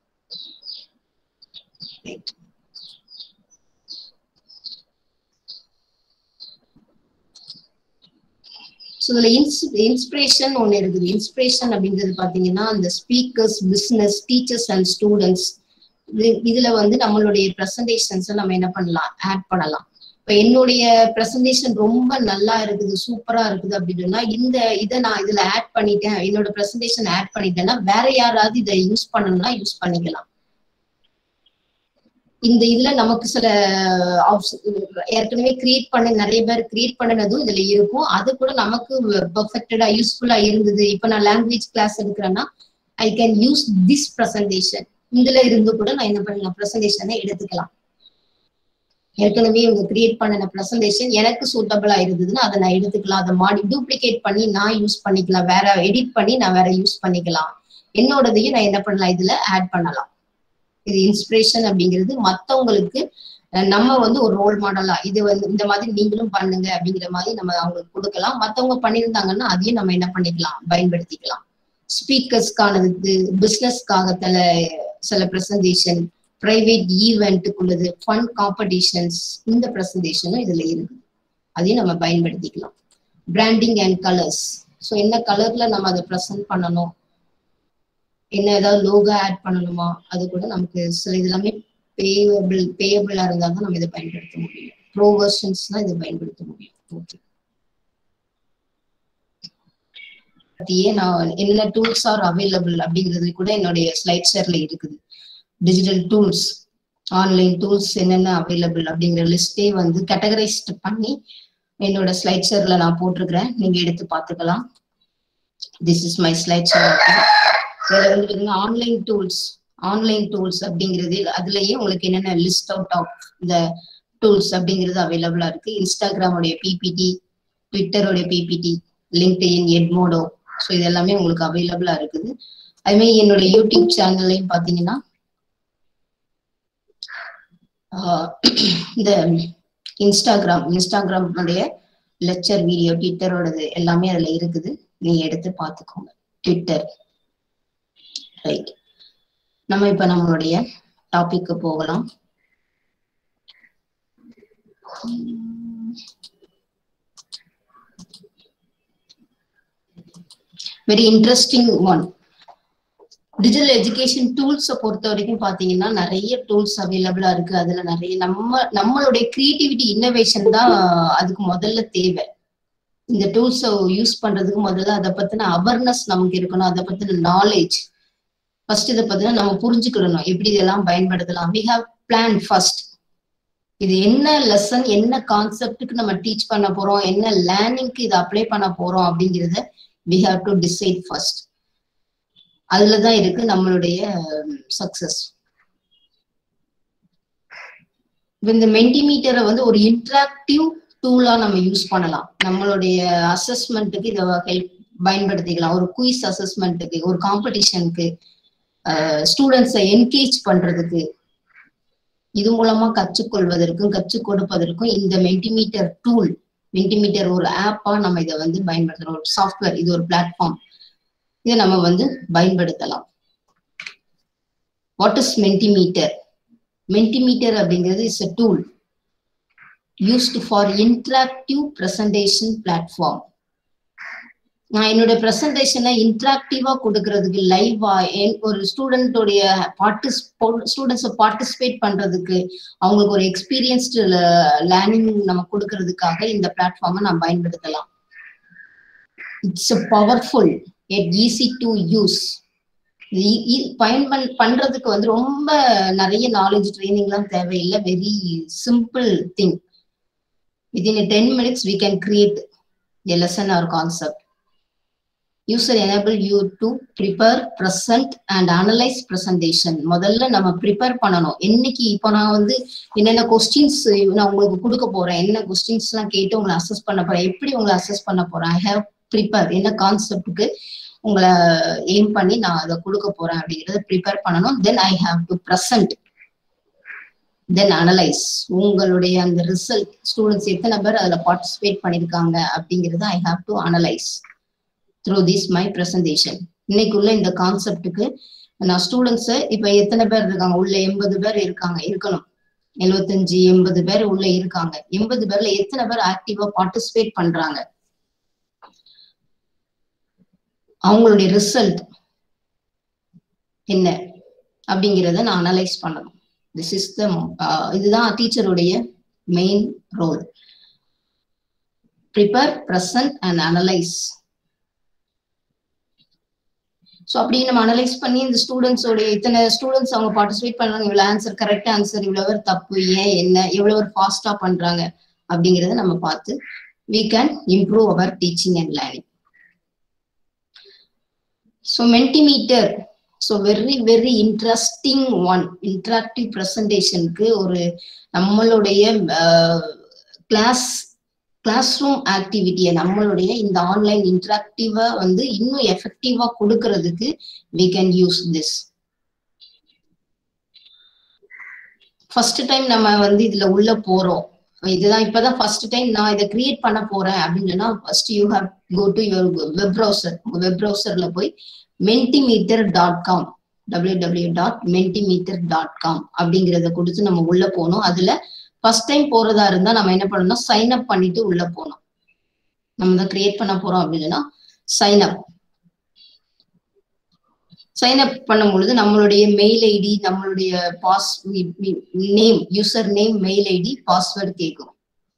Speaker 1: ரைட் ஸோ இதுல இன்ஸ் இன்ஸ்பிரேஷன் ஒன்று இருக்குது இன்ஸ்பிரேஷன் அப்படிங்கிறது பார்த்தீங்கன்னா அந்த speakers business teachers and students இதுல வந்து நம்மளுடைய ப்ரெசன்டேஷன்ஸை நம்ம என்ன பண்ணலாம் ஆட் பண்ணலாம் இப்ப என்னுடைய ப்ரெசன்டேஷன் ரொம்ப நல்லா இருக்குது சூப்பரா இருக்குது அப்படின்னா இந்த இதை நான் இதுல ஆட் பண்ணிட்டேன் என்னோட ப்ரெசன்டேஷன் ஆட் பண்ணிட்டேன்னா வேற யாராவது இதை யூஸ் பண்ணணும்னா யூஸ் பண்ணிக்கலாம் இந்த இதுல நமக்கு சில ஏற்கனவே கிரியேட் பண்ண நிறைய பேர் கிரியேட் பண்ணினதும் இதுல இருக்கும் அது கூட நமக்கு பெர்ஃபெக்டடா யூஸ்ஃபுல்லா இருந்தது இப்ப நான் லாங்குவேஜ் கிளாஸ் எடுக்கிறேன்னா I can use this presentation இதுல இருந்து கூட நான் என்ன பண்ணலாம் ப்ரெசன்டேஷனை எடுத்துக்கலாம் ஏற்கனவே இவங்க கிரியேட் பண்ணின ப்ரெசன்டேஷன் எனக்கு சூட்டபிளா இருந்ததுன்னா அதை நான் எடுத்துக்கலாம் அதை மாடி டூப்ளிகேட் பண்ணி நான் யூஸ் பண்ணிக்கலாம் வேற எடிட் பண்ணி நான் வேற யூஸ் பண்ணிக்கலாம் என்னோடதையும் நான் என்ன பண்ணலாம் இதுல ஆட் பண்ணலாம் இது இன்ஸ்பிரேஷன் அப்படிங்கிறது மத்தவங்களுக்கு நம்ம வந்து ஒரு ரோல் மாடலா இது வந்து இந்த மாதிரி நீங்களும் பண்ணுங்க அப்படிங்கிற மாதிரி நம்ம அவங்களுக்கு கொடுக்கலாம் மத்தவங்க பண்ணியிருந்தாங்கன்னா அதையும் நம்ம என்ன பண்ணிக்கலாம் பயன்படுத்திக்கலாம் ஸ்பீக்கர்ஸ்க்கானது பிசினஸ்க்காக சில சில ப்ரெசன்டேஷன் பிரைவேட் ஈவெண்ட்டுக்குள்ளது ஃபன் காம்படிஷன்ஸ் இந்த ப்ரெசன்டேஷனும் இதுல இருக்கு அதையும் நம்ம பயன்படுத்திக்கலாம் பிராண்டிங் அண்ட் கலர்ஸ் ஸோ என்ன கலர்ல நம்ம அதை ப்ரெசென்ட் பண்ணணும் என்ன ஏதாவது லோகோ ஆட் பண்ணணுமா அது கூட நமக்கு சில இது எல்லாமே பேயபிள் பேயபிளா இருந்தா தான் நம்ம இதை பயன்படுத்த முடியும் ப்ரோ வெர்ஷன்ஸ் தான் இதை பயன்படுத்த முடியும் ஓகே ஏன் நான் என்ன டூல்ஸ் ஆர் அவைலபிள் அப்படிங்கிறது கூட என்னுடைய ஸ்லைட் ஷேர்ல இருக்குது டிஜிட்டல் டூல்ஸ் ஆன்லைன் டூல்ஸ் என்னென்ன அவைலபிள் அப்படிங்கிற லிஸ்டே வந்து கேட்டகரைஸ்ட் பண்ணி என்னோட ஸ்லைட் ஷேர்ல நான் போட்டிருக்கிறேன் நீங்க எடுத்து பார்த்துக்கலாம் this is my SlideShare இதுல வந்து பாத்தீங்கன்னா ஆன்லைன் டூல்ஸ் ஆன்லைன் டூல்ஸ் அப்படிங்கிறது அதுலயே உங்களுக்கு என்னென்ன லிஸ்ட் அவுட் ஆஃப் இந்த டூல்ஸ் அப்படிங்கிறது அவைலபிளா இருக்கு இன்ஸ்டாகிராமுடைய பிபிடி ட்விட்டருடைய பிபிடி லிங்க்டின் எட்மோடோ ஸோ இது எல்லாமே உங்களுக்கு அவைலபிளா இருக்குது அதுமாதிரி என்னோட யூடியூப் சேனல்லையும் பாத்தீங்கன்னா இந்த இன்ஸ்டாகிராம் இன்ஸ்டாகிராம் உடைய லெக்சர் வீடியோ ட்விட்டரோடது எல்லாமே அதுல இருக்குது நீங்க எடுத்து பார்த்துக்கோங்க ட்விட்டர் ரைட் நம்ம இப்ப நம்மளுடைய டாபிக்கு போகலாம் very interesting one digital education டூல்ஸை பொறுத்த வரைக்கும் பாத்தீங்கன்னா நிறைய டூல்ஸ் அவைலபிளா இருக்கு அதுல நிறைய நம்ம நம்மளுடைய கிரியேட்டிவிட்டி இன்னோவேஷன் தான் அதுக்கு முதல்ல தேவை இந்த டூல்ஸை யூஸ் பண்றதுக்கு முதல்ல அதை பத்தின அவேர்னஸ் நமக்கு இருக்கணும் அதை பத்தின நாலேஜ் ஃபர்ஸ்ட் இதை பத்தின நம்ம புரிஞ்சுக்கிடணும் எப்படி இதெல்லாம் பயன்படுத்தலாம் வி ஹாவ் பிளான் ஃபர்ஸ்ட் இது என்ன லெசன் என்ன கான்செப்டுக்கு நம்ம டீச் பண்ண போறோம் என்ன லேர்னிங்க்கு இதை அப்ளை பண்ண போறோம் அப்படிங்கிறத we have to decide first அதுலதான் இருக்கு நம்மளுடைய சக்சஸ் இந்த மென்டிமீட்டரை வந்து ஒரு இன்ட்ராக்டிவ் டூலா நம்ம யூஸ் பண்ணலாம் நம்மளுடைய அசஸ்மெண்ட்டுக்கு இதை ஹெல்ப் பயன்படுத்திக்கலாம் ஒரு குயிஸ் அசஸ்மெண்ட்டுக்கு ஒரு காம்படிஷனுக்கு ஸ்டூடெண்ட்ஸை என்கேஜ் பண்றதுக்கு இது மூலமா கற்றுக்கொள்வதற்கும் கற்றுக் கொடுப்பதற்கும் இந்த மென்டிமீட்டர் டூல் மென்டிமீட்டர் ஒரு ஆப்பா நம்ம இதை வந்து பயன்படுத்துறோம் ஒரு சாஃப்ட்வேர் இது ஒரு பிளாட்ஃபார்ம் இதை நம்ம வந்து பயன்படுத்தலாம் வாட் இஸ் மென்டிமீட்டர் மென்டிமீட்டர் அப்படிங்கிறது is a tool used for interactive presentation platform நான் என்னோட ப்ரெசன்டேஷனை இன்ட்ராக்டிவா கொடுக்கறதுக்கு லைவா ஒரு ஸ்டூடெண்டோடைய பார்ட்டிசிபோ ஸ்டூடெண்ட்ஸை பார்ட்டிசிபேட் பண்றதுக்கு அவங்களுக்கு ஒரு எக்ஸ்பீரியன்ஸ்டு லேர்னிங் நம்ம கொடுக்கறதுக்காக இந்த பிளாட்ஃபார்மை நான் பயன்படுத்தலாம் it's powerful Ed easy to use பயன்பன் பண்றதுக்கு வந்து ரொம்ப நிறைய நாலேஜ் ட்ரைனிங்லாம் தேவையில்லை very simple thing within ten minutes we can create a lesson or concept user enable you to prepare present and analyse presentation முதல்ல நம்ம ப்ரிப்பேர் பண்ணணும் என்னைக்கு இப்போ நான் வந்து என்னென்ன கொஸ்டின்ஸ் நான் உங்களுக்கு கொடுக்க போறேன் என்ன கொஸ்டின்ஸ் எல்லாம் கேட்டு உங்களை அசஸ் பண்ண போறேன் எப்படி உங்களை அசஸ் பண்ண போறேன் ஐ ஹேவ் ப்ரிப்பேர் என்ன கான்செப்டுக்கு உங்களை எய்ம் பண்ணி நான் அதை கொடுக்க போறேன் அப்படிங்கறத ப்ரிப்பேர் பண்ணணும் then I have to present then analyse உங்களுடைய அந்த ரிசல்ட் ஸ்டூடெண்ட்ஸ் எத்தனை பேர் அதுல பார்ட்டிசிபேட் பண்ணிருக்காங்க அப்படிங்கறத I have to analyse through this my presentation இன்னைக்குள்ள இந்த கான்செப்டுக்கு நான் ஸ்டூடெண்ட்ஸ் இப்ப எத்தனை பேர் இருக்காங்க உள்ள எண்பது பேர் இருக்காங்க இருக்கணும் எழுபத்தஞ்சு எண்பது பேர் உள்ள இருக்காங்க எண்பது பேர்ல எத்தனை பேர் ஆக்டிவா பார்ட்டிசிபேட் பண்றாங்க அவங்களுடைய ரிசல்ட் என்ன அப்படிங்கிறத நான் அனலைஸ் பண்ணணும் திஸ் இஸ் த இதுதான் டீச்சருடைய main role prepare present and analyse so அப்படி நம்ம அனலைஸ் பண்ணி இந்த ஸ்டூடெண்ட்ஸோட இத்தனை ஸ்டூடெண்ட்ஸ் அவங்க பார்ட்டிசிபேட் பண்றாங்க இவ்வளவு ஆன்சர் கரெக்ட் ஆன்சர் இவ்வளவு தப்பு ஏன் என்ன எவ்வளவு ஃபாஸ்டா பண்றாங்க அப்படிங்கிறத நம்ம பார்த்து we can improve our teaching and learning so Mentimeter so very very interesting one interactive ப்ரெசன்டேஷனுக்கு ஒரு நம்மளுடைய கிளாஸ் கிளாஸ் ரூம் ஆக்டிவிட்டியை நம்மளுடைய இந்த ஆன்லைன் இன்ட்ராக்டிவா வந்து இன்னும் எஃபெக்டிவா கொடுக்கறதுக்கு we can use this first time நம்ம வந்து இதுல உள்ள போறோம் இதுதான் இப்பதான் ஃபர்ஸ்ட் டைம் நான் இதை கிரியேட் பண்ண போறேன் அப்படின்னு சொன்னா first you have go to your web browser உங்க வெப் ப்ரௌசர்ல போய் Mentimeter dot com W W dot Mentimeter dot com அப்படிங்கிறத கொடுத்து நம்ம உள்ள போனோம் அதுல ஃபர்ஸ்ட் டைம் போறதா இருந்தா நம்ம என்ன பண்ணணும்னா சைன் அப் பண்ணிட்டு உள்ள போனோம் நம்ம தான் கிரியேட் பண்ண போறோம் அப்படின்னா சைன் அப் சைன் அப் பண்ணும் பொழுது நம்மளுடைய மெயில் ஐடி நம்மளுடைய pass name user name mail ID password கேட்கும்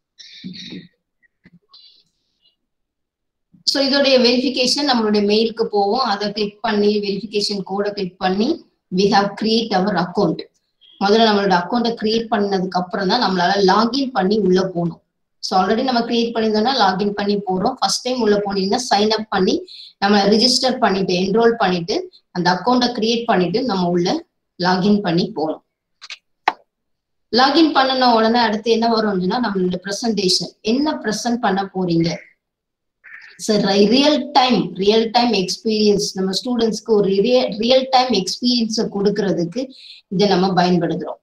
Speaker 1: ஸோ இதோடைய வெரிஃபிகேஷன் நம்மளுடைய மெயிலுக்கு போவோம் அதை கிளிக் பண்ணி வெரிஃபிகேஷன் கோடை கிளிக் பண்ணி we have create our account முதல்ல நம்மளோட அக்கௌண்ட்டை கிரியேட் பண்ணதுக்கு அப்புறம் தான் நம்மளால லாகின் பண்ணி உள்ள போகணும் ஸோ ஆல்ரெடி நம்ம கிரியேட் பண்ணியிருந்தோம்னா லாகின் பண்ணி போறோம் ஃபர்ஸ்ட் டைம் உள்ள போனீங்கன்னா சைன் அப் பண்ணி நம்ம ரிஜிஸ்டர் பண்ணிட்டு என்ரோல் பண்ணிட்டு அந்த அக்கௌண்ட்டை கிரியேட் பண்ணிட்டு நம்ம உள்ள லாகின் பண்ணி போகணும் லாகின் பண்ணின உடனே அடுத்து என்ன வரும்னா நம்மளோட ப்ரெசன்டேஷன் என்ன ப்ரெசென்ட் பண்ண போறீங்க sir real time real time experience நம்ம ஸ்டூடெண்ட்ஸ்க்கு ஒரு ரியல் டைம் எக்ஸ்பீரியன்ஸை கொடுக்கறதுக்கு இதை நம்ம பயன்படுத்துறோம்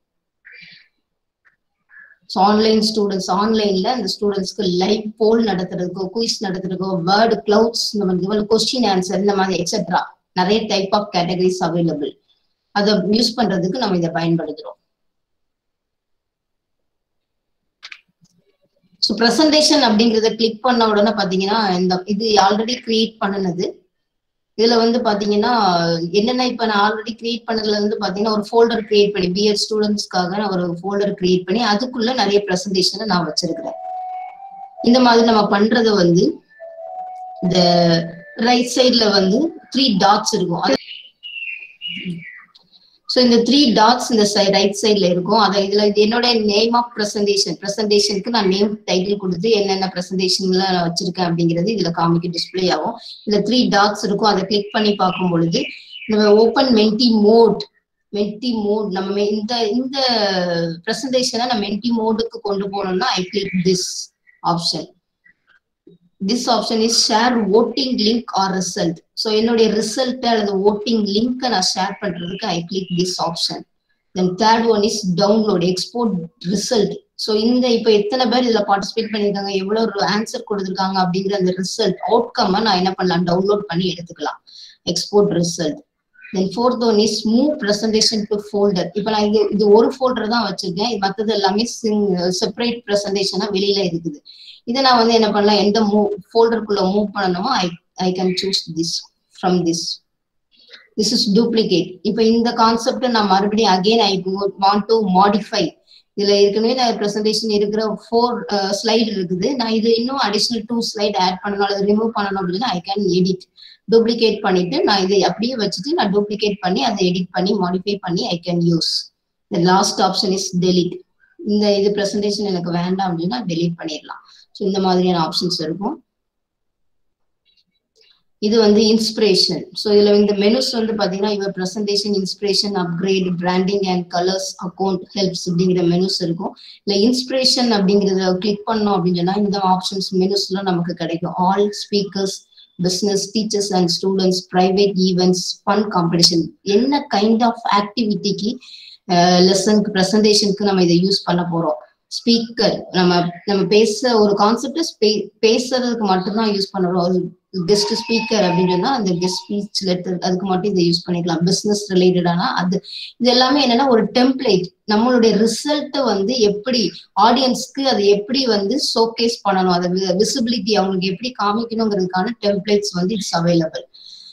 Speaker 1: ஸோ ஆன்லைன் ஸ்டூடெண்ட்ஸ் ஆன்லைன்ல அந்த ஸ்டூடெண்ட்ஸ்க்கு லைவ் போல் நடத்துறதுக்கோ குயிஸ் நடத்துறதுக்கோ வேர்டு கிளவுட்ஸ் நம்ம கொஸ்டின் ஆன்சர் இந்த மாதிரி எக்ஸெட்ரா நிறைய டைப் ஆஃப் கேட்டகரிஸ் அவைலபிள் அதை யூஸ் பண்றதுக்கு நம்ம இதை பயன்படுத்துறோம் ஸோ ப்ரெசன்டேஷன் அப்படிங்கிறத கிளிக் பண்ண உடனே பார்த்தீங்கன்னா இந்த இது ஆல்ரெடி கிரியேட் பண்ணினது இதுல வந்து பாத்தீங்கன்னா என்னென்ன இப்ப நான் ஆல்ரெடி கிரியேட் பண்ணதுல இருந்து பாத்தீங்கன்னா ஒரு ஃபோல்டர் கிரியேட் பண்ணி பிஎட் ஸ்டூடெண்ட்ஸ்க்காக நான் ஒரு ஃபோல்டர் கிரியேட் பண்ணி அதுக்குள்ள நிறைய ப்ரெசன்டேஷனை நான் வச்சிருக்கிறேன் இந்த மாதிரி நம்ம பண்றது வந்து இந்த ரைட் சைட்ல வந்து த்ரீ டாட்ஸ் இருக்கும் ஸோ இந்த த்ரீ டாட்ஸ் இந்த சைட் ரைட் சைட்ல இருக்கும் அதை இதுல இது என்னோட நேம் ஆஃப் ப்ரெசன்டேஷன் ப்ரெசன்டேஷனுக்கு நான் நேம் டைட்டில் கொடுத்து என்னென்ன ப்ரெசன்டேஷன்ல நான் வச்சிருக்கேன் அப்படிங்கிறது இதுல காமிக்க டிஸ்பிளே ஆகும் இதுல த்ரீ டாட்ஸ் இருக்கும் அதை கிளிக் பண்ணி பார்க்கும் பொழுது நம்ம open Menti mode Menti mode நம்ம இந்த இந்த ப்ரெசன்டேஷனை நம்ம மென்டி மோடுக்கு கொண்டு போனோம்னா I click this option this option is share voting link or result so என்னுடைய ரிசல்ட் அல்லது ஓட்டிங் லிங்க்கை நான் ஷேர் பண்றதுக்கு I click this option then third one is download export result so இந்த இப்போ எத்தனை பேர் இதுல பார்ட்டிசிபேட் பண்ணியிருக்காங்க எவ்வளோ ஒரு ஆன்சர் கொடுத்துருக்காங்க அப்படிங்கிற அந்த ரிசல்ட் அவுட்கம் நான் என்ன பண்ணலாம் டவுன்லோட் பண்ணி எடுத்துக்கலாம் export result then fourth one is move presentation to folder இப்போ நான் இது இது ஒரு ஃபோல்டர் தான் வச்சிருக்கேன் மற்றது எல்லாமே செப்பரேட் ப்ரெசன்டேஷனா வெளியில இருக்குது இதை நான் வந்து என்ன பண்ணலாம் எந்த மூவ் ஃபோல்டருக்குள்ள மூவ் பண்ணணுமோ I I can choose this from this this is duplicate இப்போ இந்த கான்செப்ட் நான் மறுபடியும் again I want to modify இதுல ஏற்கனவே நான் ப்ரெசன்டேஷன் இருக்கிற ஃபோர் ஸ்லைடு இருக்குது நான் இது இன்னும் அடிஷனல் டூ ஸ்லைட் ஆட் பண்ணணும் அல்லது ரிமூவ் பண்ணணும் அப்படின்னா ஐ கேன் எடிட் டூப்ளிகேட் பண்ணிட்டு நான் இதை அப்படியே வச்சுட்டு நான் டூப்ளிகேட் பண்ணி அதை எடிட் பண்ணி மாடிஃபை பண்ணி I can use the last option is delete இந்த இது ப்ரெசன்டேஷன் எனக்கு வேண்டாம் அப்படின்னா டெலிட் பண்ணிடலாம் ஸோ இந்த மாதிரியான ஆப்ஷன்ஸ் இருக்கும் இது வந்து இன்ஸ்பிரேஷன் ஸோ இதுல இந்த மெனுஸ் வந்து பாத்தீங்கன்னா your presentation inspiration upgrade branding and colours account helps அப்படிங்கிற மெனுஸ் இருக்கும் இல்ல இன்ஸ்பிரேஷன் அப்படிங்கறத கிளிக் பண்ணோம் அப்படின்னு சொன்னா இந்த ஆப்ஷன்ஸ் மெனுஸ்ல நமக்கு கிடைக்கும் all speakers business teachers and students private events fun competition என்ன கைண்ட் ஆஃப் ஆக்டிவிட்டிக்கு லெசனுக்கு ப்ரெசன்டேஷனுக்கு நம்ம இதை யூஸ் பண்ண போறோம் ஸ்பீக்கர் நம்ம நம்ம பேச ஒரு கான்செப்ட் பேசுறதுக்கு மட்டும்தான் யூஸ் பண்ணுறோம் கெஸ்ட் ஸ்பீக்கர் அப்படின்னு சொன்னா அந்த கெஸ்ட் ஸ்பீச் லெட்டர் அதுக்கு மட்டும் இதை யூஸ் பண்ணிக்கலாம் பிசினஸ் ரிலேட்டடானா அது இது எல்லாமே என்னன்னா ஒரு டெம்ப்ளேட் நம்மளுடைய ரிசல்ட்டை வந்து எப்படி ஆடியன்ஸ்க்கு அதை எப்படி வந்து ஷோகேஸ் பண்ணணும் அதை விசிபிலிட்டி அவங்களுக்கு எப்படி காமிக்கணுங்கிறதுக்கான டெம்ப்ளேட்ஸ் வந்து இட்ஸ் அவைலபிள்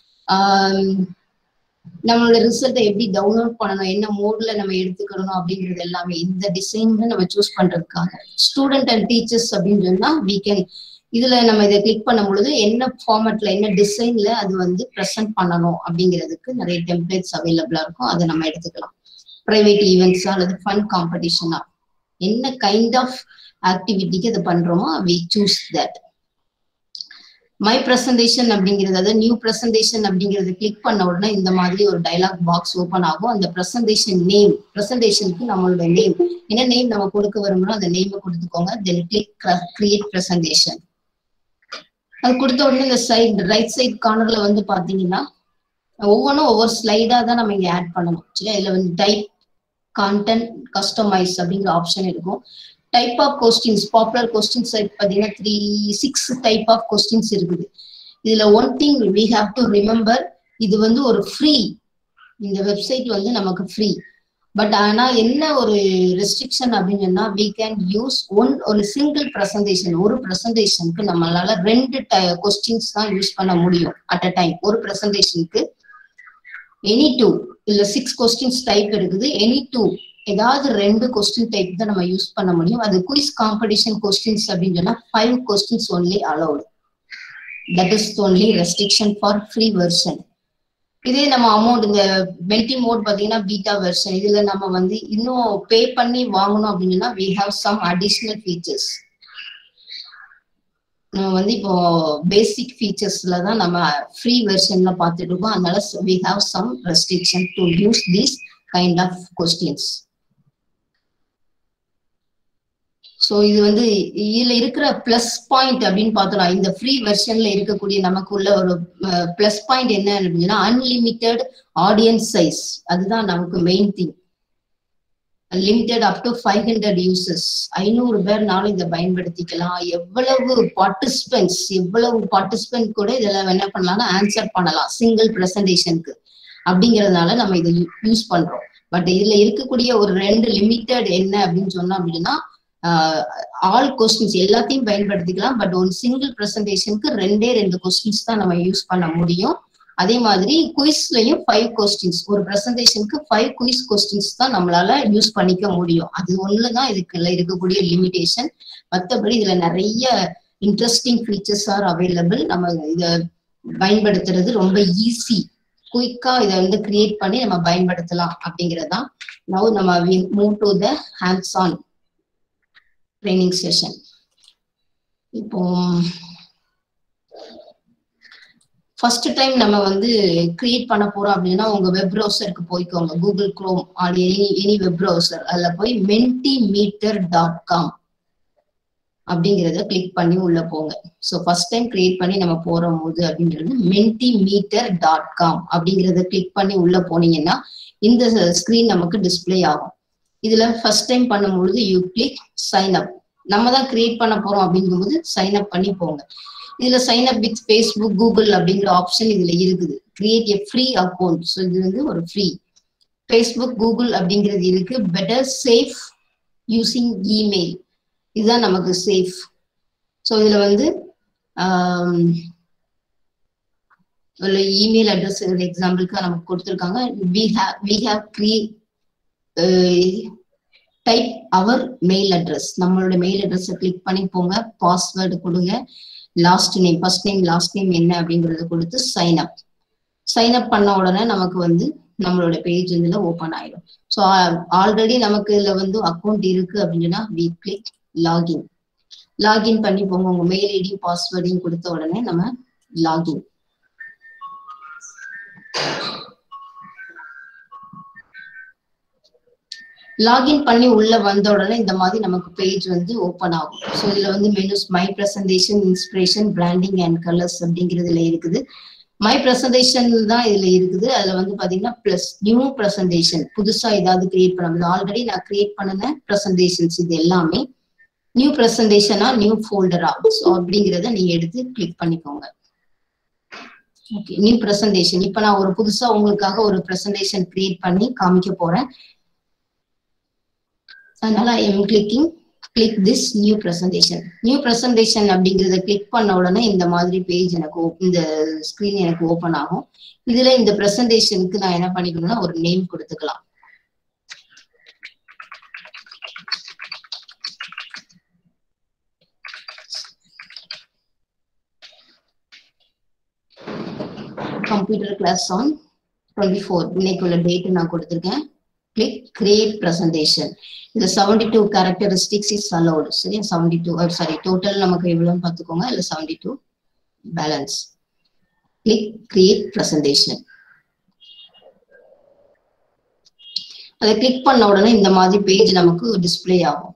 Speaker 1: நம்மளோட ரிசல்ட்டை எப்படி டவுன்லோட் பண்ணணும் என்ன மோட்ல நம்ம எடுத்துக்கணும் அப்படிங்கிறது எல்லாமே இந்த டிசைன்ல நம்ம சூஸ் பண்றதுக்காக ஸ்டூடெண்ட் அண்ட் டீச்சர்ஸ் அப்படின்னு சொன்னா வீ கேன் இதுல நம்ம இதை கிளிக் பண்ணும் பொழுது என்ன ஃபார்மேட்ல என்ன டிசைன்ல அது வந்து ப்ரெசென்ட் பண்ணணும் அப்படிங்கிறதுக்கு நிறைய டெம்ப்ளேட்ஸ் அவைலபிளா இருக்கும் அதை நம்ம எடுத்துக்கலாம் பிரைவேட் ஈவெண்ட்ஸா அல்லது ஃபன் காம்படிஷனா என்ன கைண்ட் ஆஃப் ஆக்டிவிட்டிக்கு அதை பண்றோமோ we choose that my presentation அப்படிங்கிறது அதாவது நியூ பிரசன்டேஷன் அப்படிங்கறது கிளிக் பண்ண உடனே இந்த மாதிரி ஒரு டைலாக் பாக்ஸ் ஓபன் ஆகும் அந்த பிரசன்டேஷன் நேம் பிரசன்டேஷனுக்கு நம்மளோட நேம் என்ன நேம் நம்ம கொடுக்க விரும்புறோம் அந்த நேமை கொடுத்துக்கோங்க தென் கிளிக் கிரியேட் பிரசன்டேஷன் அது கொடுத்த உடனே இந்த சைடு ரைட் சைடு கார்னர்ல வந்து பாத்தீங்கன்னா ஒவ்வொன்றும் ஒவ்வொரு ஸ்லைடா தான் நம்ம இங்க ஆட் பண்ணணும் சரியா இதுல வந்து டைப் கான்டென்ட் கஸ்டமைஸ் அப்படிங்கிற ஆப்ஷன் இருக்கும் type of questions popular questions பார்த்தீங்கன்னா three six type of questions இருக்குது இதுல one thing we have to remember இது வந்து ஒரு ஃப்ரீ இந்த வெப்சைட் வந்து நமக்கு ஃப்ரீ பட் ஆனா என்ன ஒரு ரெஸ்ட்ரிக்ஷன் அப்படின்னு சொன்னா வி கேன் யூஸ் ஒன் ஒரு சிங்கிள் ப்ரெசன்டேஷன் ஒரு ப்ரெசன்டேஷனுக்கு நம்மளால ரெண்டு கொஸ்டின்ஸ் தான் யூஸ் பண்ண முடியும் அட் அ டைம் ஒரு ப்ரெசன்டேஷனுக்கு எனி டூ இல்ல சிக்ஸ் கொஸ்டின்ஸ் டைப் இருக்குது எனி டூ ஏதாவது ரெண்டு கொஸ்டின் டைப் தான் நம்ம யூஸ் பண்ண முடியும் அது குயிஸ் காம்படிஷன் கொஸ்டின்ஸ் அப்படின்னு சொன்னா five questions only allowed that is only restriction for free version இதே நம்ம அமௌண்ட் இந்த மெல்டி மோட் பாத்தீங்கன்னா பீட்டா வெர்ஷன் இதுல நம்ம வந்து இன்னும் பே பண்ணி வாங்கணும் அப்படின்னா we have some additional features நம்ம வந்து இப்போ பேசிக் ஃபீச்சர்ஸ்ல தான் நம்ம ஃப்ரீ வெர்ஷன்ல பார்த்துட்டு இருக்கோம் அதனால we have some restriction to use these kind of questions so இது வந்து இதுல இருக்கிற பிளஸ் பாயிண்ட் அப்படின்னு பார்த்தோம்னா இந்த ஃப்ரீ வெர்ஷன்ல இருக்கக்கூடிய நமக்கு உள்ள ஒரு பிளஸ் பாயிண்ட் என்ன அப்படின்னா அன்லிமிட்டெட் ஆடியன்ஸ் சைஸ் அதுதான் நமக்கு main thing limited up to five hundred users ஐநூறு பேர்னாலும் இதை பயன்படுத்திக்கலாம் எவ்வளவு பார்ட்டிசிபென்ட்ஸ் எவ்வளவு பார்ட்டிசிபென்ட் கூட இதெல்லாம் என்ன பண்ணலாம்னா ஆன்சர் பண்ணலாம் சிங்கிள் பிரசன்டேஷனுக்கு அப்படிங்கறதுனால நம்ம இதை யூஸ் பண்றோம் பட் இதுல இருக்கக்கூடிய ஒரு ரெண்டு லிமிட்டட் என்ன அப்படின்னு சொன்னோம் அப்படின்னா ஆல் கொஸ்டின்ஸ் எல்லாத்தையும் பயன்படுத்திக்கலாம் பட் ஒரு சிங்கிள் ப்ரெசன்டேஷனுக்கு ரெண்டே ரெண்டு கொஸ்டின்ஸ் தான் நம்ம யூஸ் பண்ண முடியும் அதே மாதிரி குயிஸ்லயும் ஃபைவ் கொஸ்டின்ஸ் ஒரு ப்ரெசன்டேஷனுக்கு ஃபைவ் குயிஸ் கொஸ்டின்ஸ் தான் நம்மளால யூஸ் பண்ணிக்க முடியும் அது ஒண்ணுதான் இதுக்குள்ள இருக்கக்கூடிய லிமிடேஷன் மற்றபடி இதுல நிறைய இன்ட்ரெஸ்டிங் ஃபீச்சர்ஸ் ஆர் அவைலபிள் நம்ம இதை பயன்படுத்துறது ரொம்ப ஈஸி குயிக்கா இதை வந்து கிரியேட் பண்ணி நம்ம பயன்படுத்தலாம் அப்படிங்கறதுதான் நவ் நம்ம move to the hands on training session இப்போ ஃபர்ஸ்ட் டைம் நம்ம வந்து கிரியேட் பண்ண போறோம் அப்படின்னா உங்க வெப் ப்ரௌசருக்கு போய்க்கோங்க Google Chrome or any any web browser அதுல போய் மென்டி மீட்டர் டாட் காம் அப்படிங்கிறத கிளிக் பண்ணி உள்ள போங்க ஸோ ஃபர்ஸ்ட் டைம் கிரியேட் பண்ணி நம்ம போற போது அப்படின்றது மென்டி மீட்டர் டாட் காம் அப்படிங்கிறத கிளிக் பண்ணி உள்ள போனீங்கன்னா இந்த ஸ்கிரீன் நமக்கு டிஸ்பிளே ஆகும் இதுல ஃபர்ஸ்ட் டைம் பண்ணும்பொழுது யூ கிளிக் சைன் அப் நம்ம தான் கிரியேட் பண்ண போறோம் அப்படிங்கும்போது சைன் அப் பண்ணி போங்க இதுல sign up with Facebook Google அப்படிங்கிற ஆப்ஷன் இதுல இருக்குது create a free account so இது வந்து ஒரு ஃப்ரீ ஃபேஸ்புக் கூகுள் அப்படிங்கிறது இருக்கு பெட்டர் சேஃப் யூசிங் இமெயில் இதுதான் நமக்கு சேஃப் ஸோ இதுல வந்து ஒரு இமெயில் அட்ரஸ் எக்ஸாம்பிளுக்கு நமக்கு கொடுத்துருக்காங்க we have we have create type your mail address நம்மளோட மெயில் அட்ரஸை கிளிக் பண்ணி போங்க பாஸ்வேர்டு கொடுங்க last name first name last name என்ன அப்படிங்கறத கொடுத்து சைன் அப் சைன் அப் பண்ண உடனே நமக்கு வந்து நம்மளோட பேஜ் இதுல ஓப்பன் ஆயிடும் ஸோ ஆல்ரெடி நமக்கு இதுல வந்து அக்கௌண்ட் இருக்கு அப்படின்னா வி கிளிக் லாகின் லாகின் பண்ணி போங்க உங்க மெயில் ஐடியும் பாஸ்வேர்டையும் கொடுத்த உடனே நம்ம லாகின் லாகின் பண்ணி உள்ள வந்த உடனே இந்த மாதிரி நமக்கு பேஜ் வந்து ஓப்பன் ஆகும் ஸோ இதுல வந்து menus my presentation inspiration branding and colours அப்படிங்கிறதுல இருக்குது மை பிரசன்டேஷன் தான் இதுல இருக்குது அதுல வந்து பாத்தீங்கன்னா பிளஸ் நியூ பிரசன்டேஷன் புதுசா ஏதாவது கிரியேட் பண்ண முடியும் ஆல்ரெடி நான் கிரியேட் பண்ணின பிரசன்டேஷன்ஸ் இது எல்லாமே நியூ பிரசன்டேஷனா நியூ ஃபோல்டரா ஸோ அப்படிங்கிறத நீங்க எடுத்து கிளிக் பண்ணிக்கோங்க ஓகே நியூ பிரசன்டேஷன் இப்போ நான் ஒரு புதுசா உங்களுக்காக ஒரு பிரசன்டேஷன் கிரியேட் பண்ணி காமிக்க போறேன் அதனால I am clicking click this new presentation new presentation அப்படிங்கிறத கிளிக் பண்ண உடனே இந்த மாதிரி பேஜ் எனக்கு இந்த ஸ்கிரீன் எனக்கு ஓப்பன் ஆகும் இதுல இந்த ப்ரெசன்டேஷனுக்கு நான் என்ன பண்ணிக்கணும்னா ஒரு நேம் கொடுத்துக்கலாம் computer class on twenty four இன்னைக்கு உள்ள டேட் நான் கொடுத்துருக்கேன் கிளிக் கிரியேட் ப்ரெசன்டேஷன் இந்த seventy two characteristics is allowed சரியா செவன்டி டூ சாரி டோட்டல் நமக்கு எவ்வளோன்னு பார்த்துக்கோங்க இல்லை seventy two balance click create presentation அதை கிளிக் பண்ண உடனே இந்த மாதிரி பேஜ் நமக்கு டிஸ்ப்ளே ஆகும்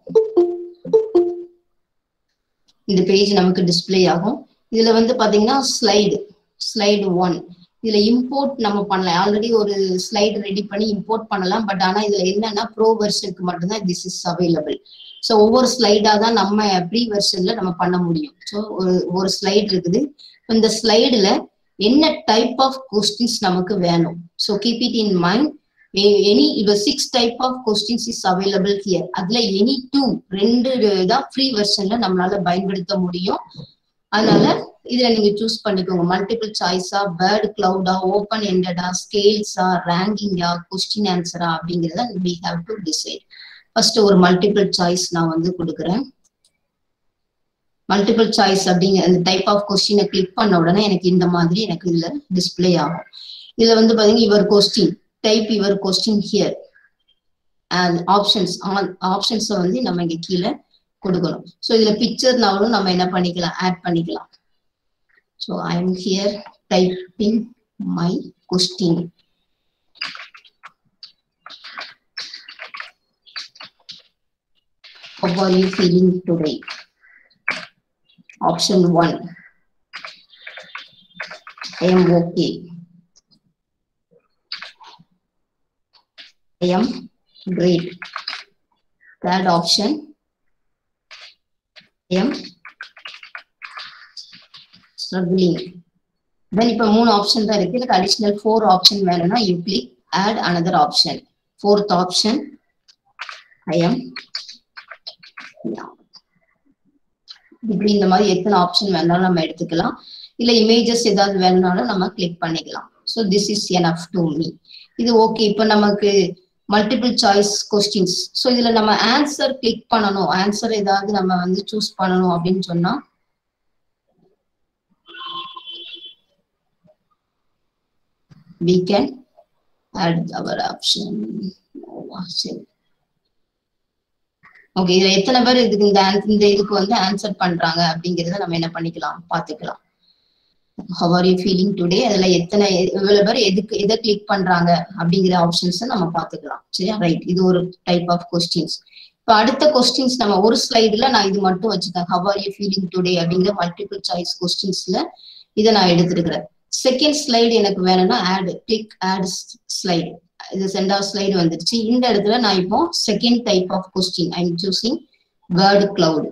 Speaker 1: இந்த பேஜ் நமக்கு டிஸ்ப்ளே ஆகும் இதுல வந்து பாத்தீங்கன்னா ஸ்லைடு ஸ்லைடு ஒன் இதுல இம்போர்ட் நம்ம பண்ணலாம் ஆல்ரெடி ஒரு ஸ்லைடு ரெடி பண்ணி இம்போர்ட் பண்ணலாம் பட் ஆனா இதுல என்னன்னா ப்ரோ வெர்ஷனுக்கு மட்டும்தான் திஸ் இஸ் அவைலபிள் ஸோ ஒவ்வொரு ஸ்லைடா தான் நம்ம ப்ரீ வெர்ஷன்ல நம்ம பண்ண முடியும் ஸோ ஒரு ஒரு ஸ்லைடு இருக்குது இந்த ஸ்லைடுல என்ன டைப் ஆஃப் கொஸ்டின்ஸ் நமக்கு வேணும் so keep it in mind any இப்போ six type of questions is available here அதுல எனி டூ ரெண்டு தான் ஃப்ரீ வெர்ஷன்ல நம்மளால பயன்படுத்த முடியும் அதனால இதுல நீங்க சூஸ் பண்ணிக்கோங்க மல்டிபிள் சாய்ஸா பேர்டு கிளவுடா ஓப்பன் எண்டடா ஸ்கேல்ஸா ரேங்கிங்கா கொஸ்டின் ஆன்சரா அப்படிங்கறத we have to decide first ஒரு மல்டிபிள் சாய்ஸ் நான் வந்து கொடுக்குறேன் மல்டிபிள் சாய்ஸ் அப்படிங்கிற அந்த டைப் ஆஃப் கொஸ்டினை கிளிக் பண்ண உடனே எனக்கு இந்த மாதிரி எனக்கு இதுல டிஸ்பிளே ஆகும் இதுல வந்து பாத்தீங்கன்னா your question type your question here and options ஆப்ஷன்ஸை வந்து நம்ம இங்க கீழே கொடுக்கணும் ஸோ இதுல பிக்சர்னாலும் நம்ம என்ன பண்ணிக்கலாம் ஆட் பண்ணிக்கலாம் so I am here typing my question How are you feeling today? Option one. I am okay. I am great. Third option. I am struggling. Then இப்ப மூணு ஆப்ஷன் தான் இருக்கு எனக்கு அடிஷனல் ஃபோர் ஆப்ஷன் வேணும்னா you click add another option fourth option I am இப்படி இந்த மாதிரி எத்தனை ஆப்ஷன் வேணாலும் நம்ம எடுத்துக்கலாம் இல்ல இமேஜஸ் ஏதாவது வேணும்னாலும் நம்ம கிளிக் பண்ணிக்கலாம் so this is enough to me இது ஓகே இப்போ நமக்கு மல்டிபிள் சாய்ஸ் கொஸ்டின்ஸ் ஸோ இதுல நம்ம ஆன்சர் கிளிக் பண்ணணும் ஆன்சர் ஏதாவது நம்ம வந்து சூஸ் பண்ணணும் அப்படின்னு சொன்னா we can add our option சரி ஓகே இதுல எத்தனை பேர் இதுக்கு இந்த இந்த இதுக்கு வந்து ஆன்சர் பண்றாங்க அப்படிங்கறத நம்ம என்ன பண்ணிக்கலாம் பாத்துக்கலாம் how are you feeling today அதுல எத்தனை இவ்வளவு பேர் எதுக்கு எதை கிளிக் பண்றாங்க அப்படிங்கிற ஆப்ஷன்ஸ் நம்ம பாத்துக்கலாம் சரியா ரைட் இது ஒரு டைப் ஆஃப் கொஸ்டின்ஸ் இப்போ அடுத்த கொஸ்டின்ஸ் நம்ம ஒரு ஸ்லைடுல நான் இது மட்டும் வச்சுக்கேன் how are you feeling today அப்படிங்கிற மல்டிபிள் சாய்ஸ் கொஸ்டின்ஸ்ல இதை நான் எடுத்திருக்கிறேன் செகண்ட் ஸ்லைடு எனக்கு வேணும்னா ஆட் கிளிக் ஆட் ஸ்லைடு இது சென்டார் ஸ்லைடு வந்துருச்சு இந்த இடத்துல நான் இப்போ second type of question I am choosing word cloud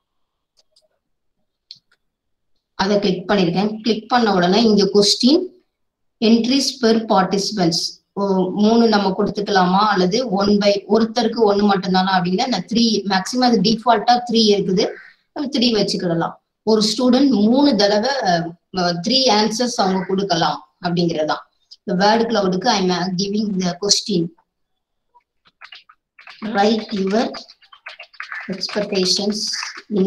Speaker 1: அதை கிளிக் பண்ணிருக்கேன் கிளிக் பண்ண உடனே இங்க கொஸ்டின் என்ட்ரிஸ் பெர் பார்ட்டிசிபென்ட்ஸ் மூணு நம்ம கொடுத்துக்கலாமா அல்லது ஒன் பை ஒருத்தருக்கு ஒன்னு மட்டும்தானா அப்படின்னா நான் த்ரீ மேக்சிமம் அது டிஃபால்ட்டா த்ரீ இருக்குது த்ரீ வச்சுக்கிடலாம் ஒரு ஸ்டூடெண்ட் மூணு தடவை த்ரீ ஆன்சர்ஸ் அவங்க கொடுக்கலாம் அப்படிங்கறதான் the word cloud க்கு i'm uh, giving the question write your expectations in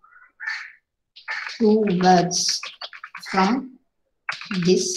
Speaker 1: two words from this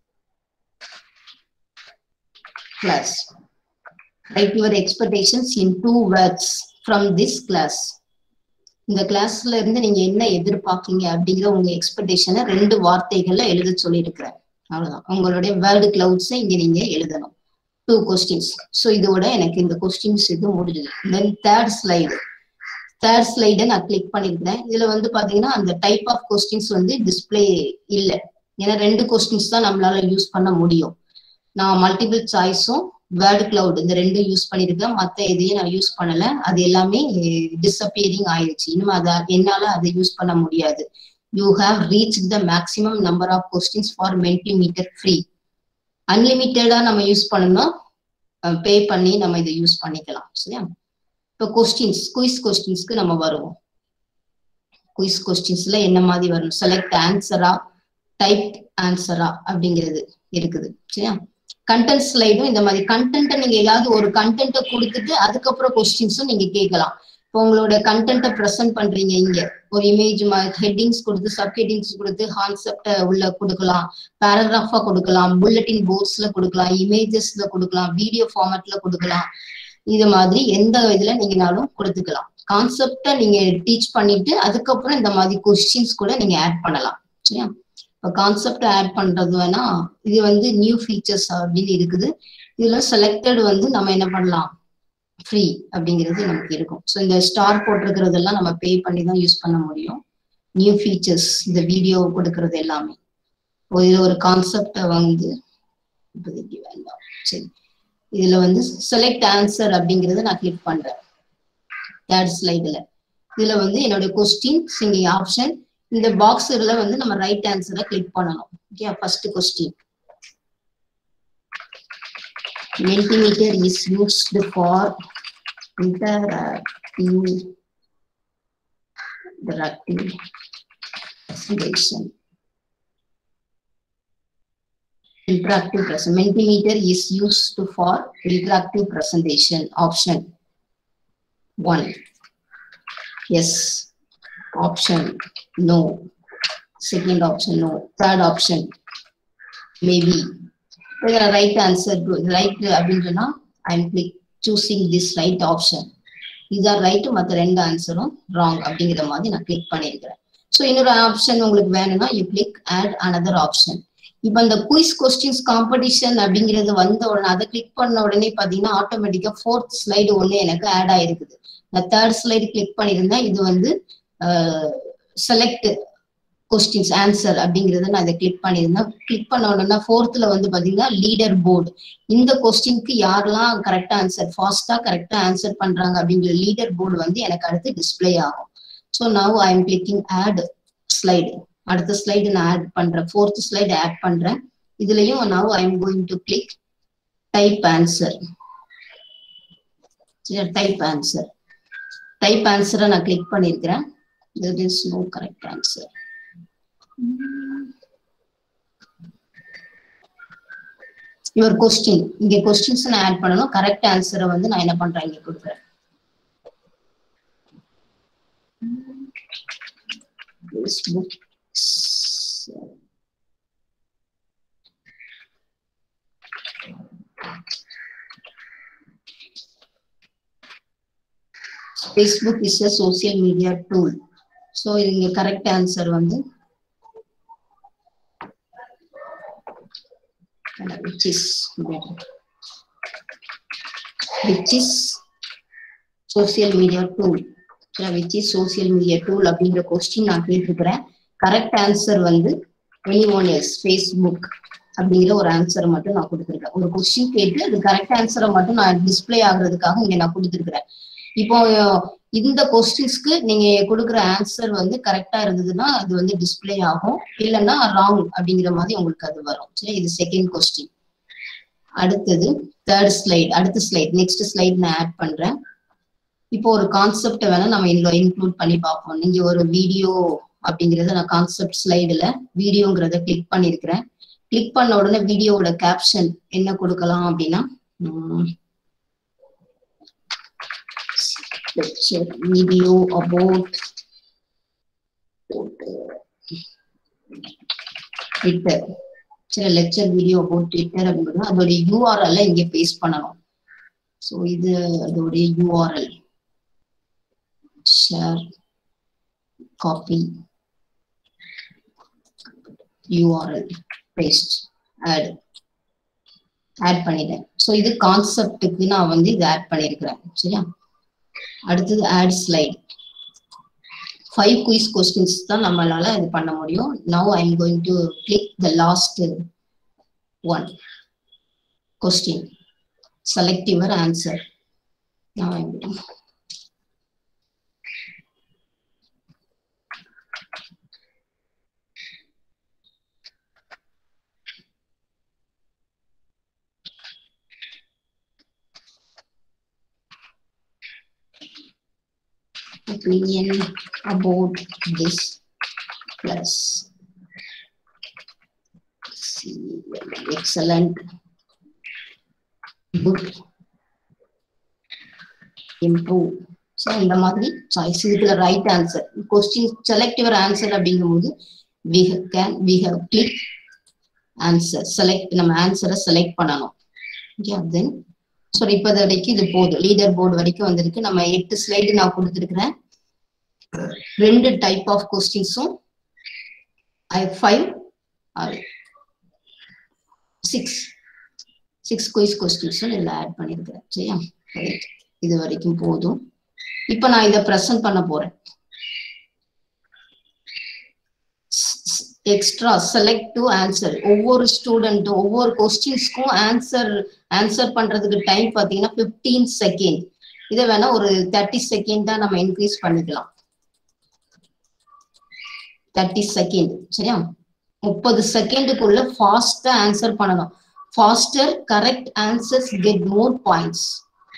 Speaker 1: class write your expectations in two words from this class இந்த கிளாஸ்ல இருந்து நீங்க என்ன எதிர்பார்க்கீங்க அப்படிங்கிற உங்க எக்ஸ்பெக்டேஷனை ரெண்டு வார்த்தைகள்ல எழுத சொல்லியிருக்கிறேன் அவ்வளவுதான் உங்களுடைய வேர்டு கிளவுட்ஸை இங்க நீங்க எழுதணும் டூ கொஸ்டின்ஸ் ஸோ இதோட எனக்கு இந்த கொஸ்டின்ஸ் இது முடிஞ்சது தென் தேர்ட் ஸ்லைடு தேர்ட் ஸ்லைடை நான் கிளிக் பண்ணிருக்கிறேன் இதுல வந்து பாத்தீங்கன்னா அந்த டைப் ஆஃப் கொஸ்டின்ஸ் வந்து டிஸ்பிளே இல்லை ஏன்னா ரெண்டு கொஸ்டின்ஸ் தான் நம்மளால யூஸ் பண்ண முடியும் நான் மல்டிபிள் சாய்ஸும் வேர்டு கிளவுட் இந்த ரெண்டும் யூஸ் பண்ணிருக்கேன் மத்த எதையும் நான் யூஸ் பண்ணல அது எல்லாமே டிஸ்அப்பியரிங் ஆயிடுச்சு இன்னும் அதை என்னால அதை யூஸ் பண்ண முடியாது you have reach the maximum number of questions for Mentimeter free அன்லிமிட்டடா நம்ம யூஸ் பண்ணணும் பே பண்ணி நம்ம இதை யூஸ் பண்ணிக்கலாம் சரியா இப்போ கொஸ்டின்ஸ் குயிஸ் கொஸ்டின்ஸ்க்கு நம்ம வருவோம் குயிஸ் கொஸ்டின்ஸ்ல என்ன மாதிரி வரணும் செலக்ட் ஆன்சரா டைப் ஆன்சரா அப்படிங்கிறது இருக்குது சரியா கண்டென்ட் ஸ்லைடும் இந்த மாதிரி கண்டென்ட்டை நீங்க ஏதாவது ஒரு கண்டென்ட்டை கொடுத்துட்டு அதுக்கப்புறம் கொஸ்டின்ஸும் நீங்க கேட்கலாம் இப்போ உங்களோட கண்டென்ட்டை ப்ரெசென்ட் பண்றீங்க இங்க ஒரு இமேஜ் ஹெட்டிங்ஸ் கொடுத்து சப் ஹெட்டிங்ஸ் கொடுத்து கான்செப்ட உள்ள கொடுக்கலாம் பேராகிராஃபா கொடுக்கலாம் புல்லட்டின் போர்ட்ஸ்ல கொடுக்கலாம் இமேஜஸ்ல கொடுக்கலாம் வீடியோ ஃபார்மேட்ல கொடுக்கலாம் இது மாதிரி எந்த இதுல நீங்கனாலும் கொடுத்துக்கலாம் கான்செப்டை நீங்க டீச் பண்ணிட்டு அதுக்கப்புறம் இந்த மாதிரி கொஸ்டின்ஸ் கூட நீங்க ஆட் பண்ணலாம் சரியா இப்போ கான்செப்ட் ஆட் பண்றது வேணா இது வந்து நியூ ஃபீச்சர்ஸ் அப்படின்னு இருக்குது இதுல செலக்டட் வந்து நம்ம என்ன பண்ணலாம் ஃப்ரீ அப்படிங்கிறது நமக்கு இருக்கும் ஸோ இந்த ஸ்டார் போட்டிருக்கிறதெல்லாம் நம்ம பே பண்ணி தான் யூஸ் பண்ண முடியும் நியூ ஃபீச்சர்ஸ் இந்த வீடியோ கொடுக்கறது எல்லாமே இப்போ இது ஒரு கான்செப்டை வந்து இப்போதைக்கு வேண்டாம் சரி இதுல வந்து செலக்ட் ஆன்சர் அப்படிங்கறத நான் கிளிக் பண்றேன் தேர்ட் ஸ்லைடுல இதுல வந்து என்னோட கொஸ்டின் இங்க ஆப்ஷன் இந்த பாக்ஸ்ல வந்து நம்ம ரைட் ஆன்சரை கிளிக் பண்ணணும் okay first question Mentimeter is used for interactive interactive presentation. Interactive present. Mentimeter is used for interactive presentation. Option one. Yes. Option no. Second option no. Third option maybe. Right answer right அப்படின்னு சொன்னா I am click choosing this right option இதுதான் right மற்ற ரெண்டு ஆன்சரும் wrong அப்படிங்கிற மாதிரி நான் click பண்ணியிருக்கிறேன் ஸோ இன்னொரு ஆப்ஷன் உங்களுக்கு வேணும்னா you click add another option இப்போ இந்த குயிஸ் கொஸ்டின்ஸ் காம்படிஷன் அப்படிங்கிறது வந்த உடனே அதை கிளிக் பண்ண உடனே பார்த்தீங்கன்னா ஆட்டோமேட்டிக்கா ஃபோர்த் ஸ்லைடு ஒன்று எனக்கு ஆட் ஆயிருக்குது நான் தேர்ட் ஸ்லைடு கிளிக் பண்ணியிருந்தேன் இது வந்து செலக்ட் கொஸ்டின்ஸ் ஆன்சர் அப்படிங்கறத நான் இதை கிளிக் பண்ணியிருந்தேன் கிளிக் பண்ண உடனே ஃபோர்த்ல வந்து பாத்தீங்கன்னா லீடர் போர்டு இந்த கொஸ்டினுக்கு யாரெல்லாம் கரெக்டா ஆன்சர் ஃபாஸ்டா கரெக்டா ஆன்சர் பண்றாங்க அப்படிங்கிற லீடர் போர்டு வந்து எனக்கு அடுத்து டிஸ்பிளே ஆகும் so now I am clicking add slide அடுத்த ஸ்லைடு நான் ஆட் பண்றேன் ஃபோர்த் ஸ்லைடு ஆட் பண்றேன் இதுலயும் now I am going to click type answer type answer type ஆன்சரை நான் கிளிக் பண்ணியிருக்கிறேன் there is no correct answer your question இங்க questions நான் ஆட் பண்ணணும் கரெக்ட் ஆன்சரை வந்து நான் என்ன பண்றேன் இங்க கொடுக்குறேன் Facebook. Facebook is a social media tool. So இங்க கரெக்ட் ஆன்சர் வந்து which is which is social media tool which is social media tool அப்படிங்கிற கொஸ்டின் நான் கேட்டிருக்கிறேன் கரெக்ட் ஆன்சர் வந்து எனி ஒன் எஸ் ஃபேஸ்புக் அப்படிங்கிற ஒரு ஆன்சரை மட்டும் நான் கொடுத்துருக்கேன் ஒரு கொஸ்டின் கேட்டு அது கரெக்ட் ஆன்சரை மட்டும் நான் டிஸ்பிளே ஆகுறதுக்காக இங்க நான் கொடுத்துருக்கிறேன் இப்போ இந்த கொஸ்டின்ஸ்க்கு நீங்க கொடுக்குற ஆன்சர் வந்து கரெக்டா இருந்ததுன்னா அது வந்து டிஸ்பிளே ஆகும் இல்லைன்னா ராங் அப்படிங்கிற மாதிரி உங்களுக்கு அது வரும் சரி இது செகண்ட் கொஸ்டின் அடுத்தது தேர்ட் ஸ்லைட் அடுத்த ஸ்லைட் நெக்ஸ்ட் ஸ்லைட் நான் ஆட் பண்றேன் இப்போ ஒரு கான்செப்டை வேணா நம்ம இதுல இன்க்ளூட் பண்ணி பார்ப்போம் நீங்க ஒரு வீடியோ அப்படிங்கறத நான் கான்செப்ட் ஸ்லைடுல வீடியோங்கிறத கிளிக் பண்ணிருக்கிறேன் கிளிக் பண்ண உடனே வீடியோவோட கேப்ஷன் என்ன கொடுக்கலாம் அப்படின்னா lecture video about Twitter. சரி லெக்சர் வீடியோ அபவுட் ட்விட்டர் அப்படின்னா அதோடைய யூஆர்எல் இங்க பேஸ்ட் பண்ணணும் ஸோ இது அதோடைய URL share copy URL paste add add பண்ணிட்டேன் ஸோ இது கான்செப்டுக்கு நான் வந்து இது ஆட் பண்ணியிருக்கிறேன் சரியா அடுத்தது add slide five quiz questions தான் நம்மளால இது பண்ண முடியும் now I am going to click the last one question select your answer opinion about this plus see excellent good improve so இந்த மாதிரி சாய்ஸ் இதுல right answer question select your answer அப்படிங்கும்போது we can we have click answer select நம்ம ஆன்சரை select பண்ணணும் okay then so இப்போ வரைக்கும் இது போதும் லீடர் போர்டு வரைக்கும் வந்திருக்கு நம்ம எட்டு ஸ்லைடு நான் கொடுத்துருக்குறேன் ரெண்டு டைப் ஆஃப் கொஸ்டின்ஸும் ஐ ஃபைவ் ஆறு சிக்ஸ் சிக்ஸ் குயிஸ் கொஸ்டின்ஸ் இதில் ஆட் பண்ணியிருக்கிறேன் சரியா ரைட் இது வரைக்கும் போதும் இப்போ நான் இதை ப்ரெசென்ட் பண்ண போறேன் எக்ஸ்ட்ரா செலக்ட் டு ஆன்சர் ஒவ்வொரு ஸ்டூடெண்ட்டும் ஒவ்வொரு கொஸ்டின்ஸ்க்கும் ஆன்சர் ஆன்சர் பண்றதுக்கு டைம் பார்த்தீங்கன்னா ஃபிஃப்டீன் செகண்ட் இதை வேணா ஒரு தேர்ட்டி செகண்டா நம்ம இன்க்ரீஸ் பண்ணிக்கலாம் தேர்ட்டி செகண்ட் சரியா முப்பது செகண்டுக்குள்ள ஃபாஸ்டா ஆன்சர் பண்ணணும் faster correct answers get more points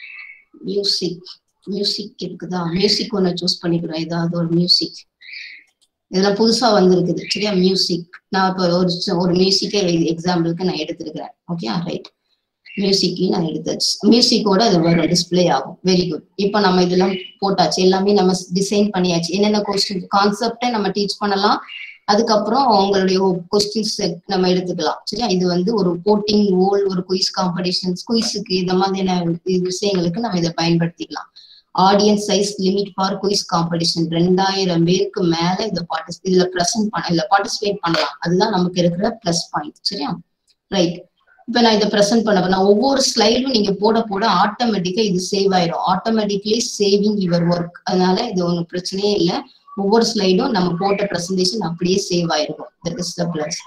Speaker 1: music music இருக்குதா மியூசிக் ஒன்று சூஸ் பண்ணிக்கிறோம் ஏதாவது ஒரு மியூசிக் இதெல்லாம் புதுசா வந்திருக்குது சரியா மியூசிக் நான் இப்போ ஒரு ஒரு மியூசிக்கே எக்ஸாம்பிளுக்கு நான் எடுத்திருக்கிறேன் ஓகே ரைட் மியூசிக்கு நான் எடுத்தாச்சு மியூசிக்கோட அது வரும் டிஸ்பிளே ஆகும் வெரி குட் இப்போ நம்ம இதெல்லாம் போட்டாச்சு எல்லாமே நம்ம டிசைன் பண்ணியாச்சு என்னென்ன கொஸ்டின் கான்செப்டை நம்ம டீச் பண்ணலாம் அதுக்கப்புறம் உங்களுடைய கொஸ்டின்ஸ் நம்ம எடுத்துக்கலாம் சரியா இது வந்து ஒரு போட்டிங் ஓல் ஒரு குயிஸ் காம்படிஷன்ஸ் குயிஸுக்கு இந்த மாதிரியான விஷயங்களுக்கு நம்ம இதை பயன்படுத்திக்கலாம் audience size limit for quiz competition ரெண்டாயிரம் பேருக்கு மேல இதை பார்ட்டிஸ் இதுல ப்ரெசென்ட் பண்ண இதுல பார்ட்டிசிபேட் பண்ணலாம் அதுதான் நமக்கு இருக்கிற பிளஸ் பாயிண்ட் சரியா ரைட் இப்ப நான் இதை ப்ரெசென்ட் பண்ண நான் ஒவ்வொரு ஸ்லைடும் நீங்க போட போட ஆட்டோமேட்டிக்கா இது சேவ் ஆயிரும் ஆட்டோமேட்டிக்லி சேவிங் யுவர் ஒர்க் அதனால இது ஒன்றும் பிரச்சனையே இல்லை ஒவ்வொரு ஸ்லைடும் நம்ம போட்ட ப்ரெசன்டேஷன் அப்படியே சேவ் ஆயிருக்கும் தட் இஸ் த பிளஸ்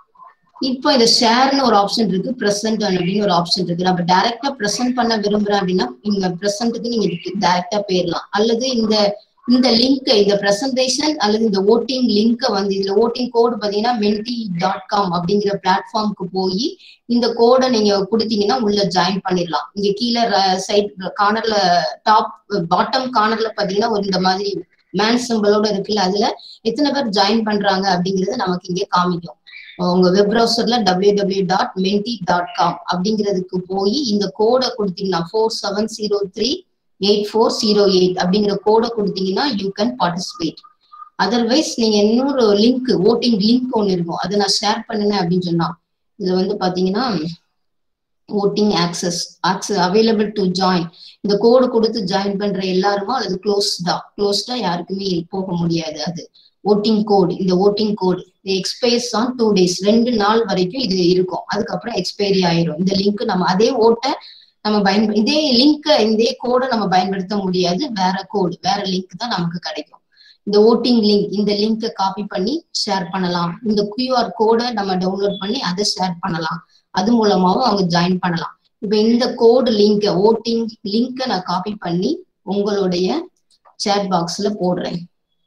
Speaker 1: இப்போ இந்த ஷேர்னு ஒரு ஆப்ஷன் இருக்கு ப்ரெசென்ட் அப்படின்னு ஒரு ஆப்ஷன் இருக்கு நம்ம டைரக்டா ப்ரெசென்ட் பண்ண விரும்புறேன் அப்படின்னா இங்க ப்ரெசென்ட்டுக்கு நீங்க டைரக்டா போயிடலாம் அல்லது இந்த இந்த லிங்க் இந்த ப்ரெசன்டேஷன் அல்லது இந்த ஓட்டிங் லிங்கை வந்து இதுல ஓட்டிங் கோடு பாத்தீங்கன்னா மென்டி டாட் காம் அப்படிங்கிற பிளாட்ஃபார்முக்கு போய் இந்த கோடை நீங்க கொடுத்தீங்கன்னா உள்ள ஜாயின் பண்ணிடலாம் இங்க கீழே சைட் கார்னர்ல டாப் பாட்டம் கார்னர்ல பாத்தீங்கன்னா ஒரு இந்த மாதிரி மேன் சிம்பிளோட இருக்குல்ல அதுல எத்தனை பேர் ஜாயின் பண்றாங்க அப்படிங்கறது நமக்கு இங்க காமிக்கும் உங்க வெப் ப்ரௌசர்ல W W dot மென்டி dot com அப்படிங்கிறதுக்கு போய் இந்த கோடை கொடுத்தீங்கன்னா four seven zero three eight four zero eight அப்படிங்கிற கோடை கொடுத்தீங்கன்னா யூ கேன் பார்ட்டிசிபேட் அதர்வைஸ் நீங்க இன்னொரு லிங்க் ஓட்டிங் லிங்க் ஒன்று இருக்கும் அதை நான் ஷேர் பண்ணினேன் அப்படின்னு சொன்னா இதுல வந்து பாத்தீங்கன்னா voting access access available to join இந்த கோடு கொடுத்து ஜாயின் பண்ற எல்லாருமா அல்லது க்ளோஸ்டா க்ளோஸ்டா யாருக்குமே போக முடியாது அது ஓட்டிங் கோடு இந்த voting code expires on two days ரெண்டு நாள் வரைக்கும் இது இருக்கும் அதுக்கப்புறம் எக்ஸ்பைரி ஆயிரும் இந்த லிங்க் நம்ம அதே ஓட்டை நம்ம பயன்ப இதே லிங்க் இதே கோடை நம்ம பயன்படுத்த முடியாது வேற கோடு வேற லிங்க் தான் நமக்கு கிடைக்கும் இந்த ஓட்டிங் லிங்க் இந்த லிங்கை காப்பி பண்ணி ஷேர் பண்ணலாம் இந்த கியூஆர் கோடை நம்ம டவுன்லோட் பண்ணி அதை ஷேர் பண்ணலாம் அது மூலமாவும் அவங்க ஜாயின் பண்ணலாம் இப்ப இந்த கோடு லிங்க ஓட்டிங் லிங்கை நான் காப்பி பண்ணி உங்களுடைய சேட் பாக்ஸ்ல போடுறேன்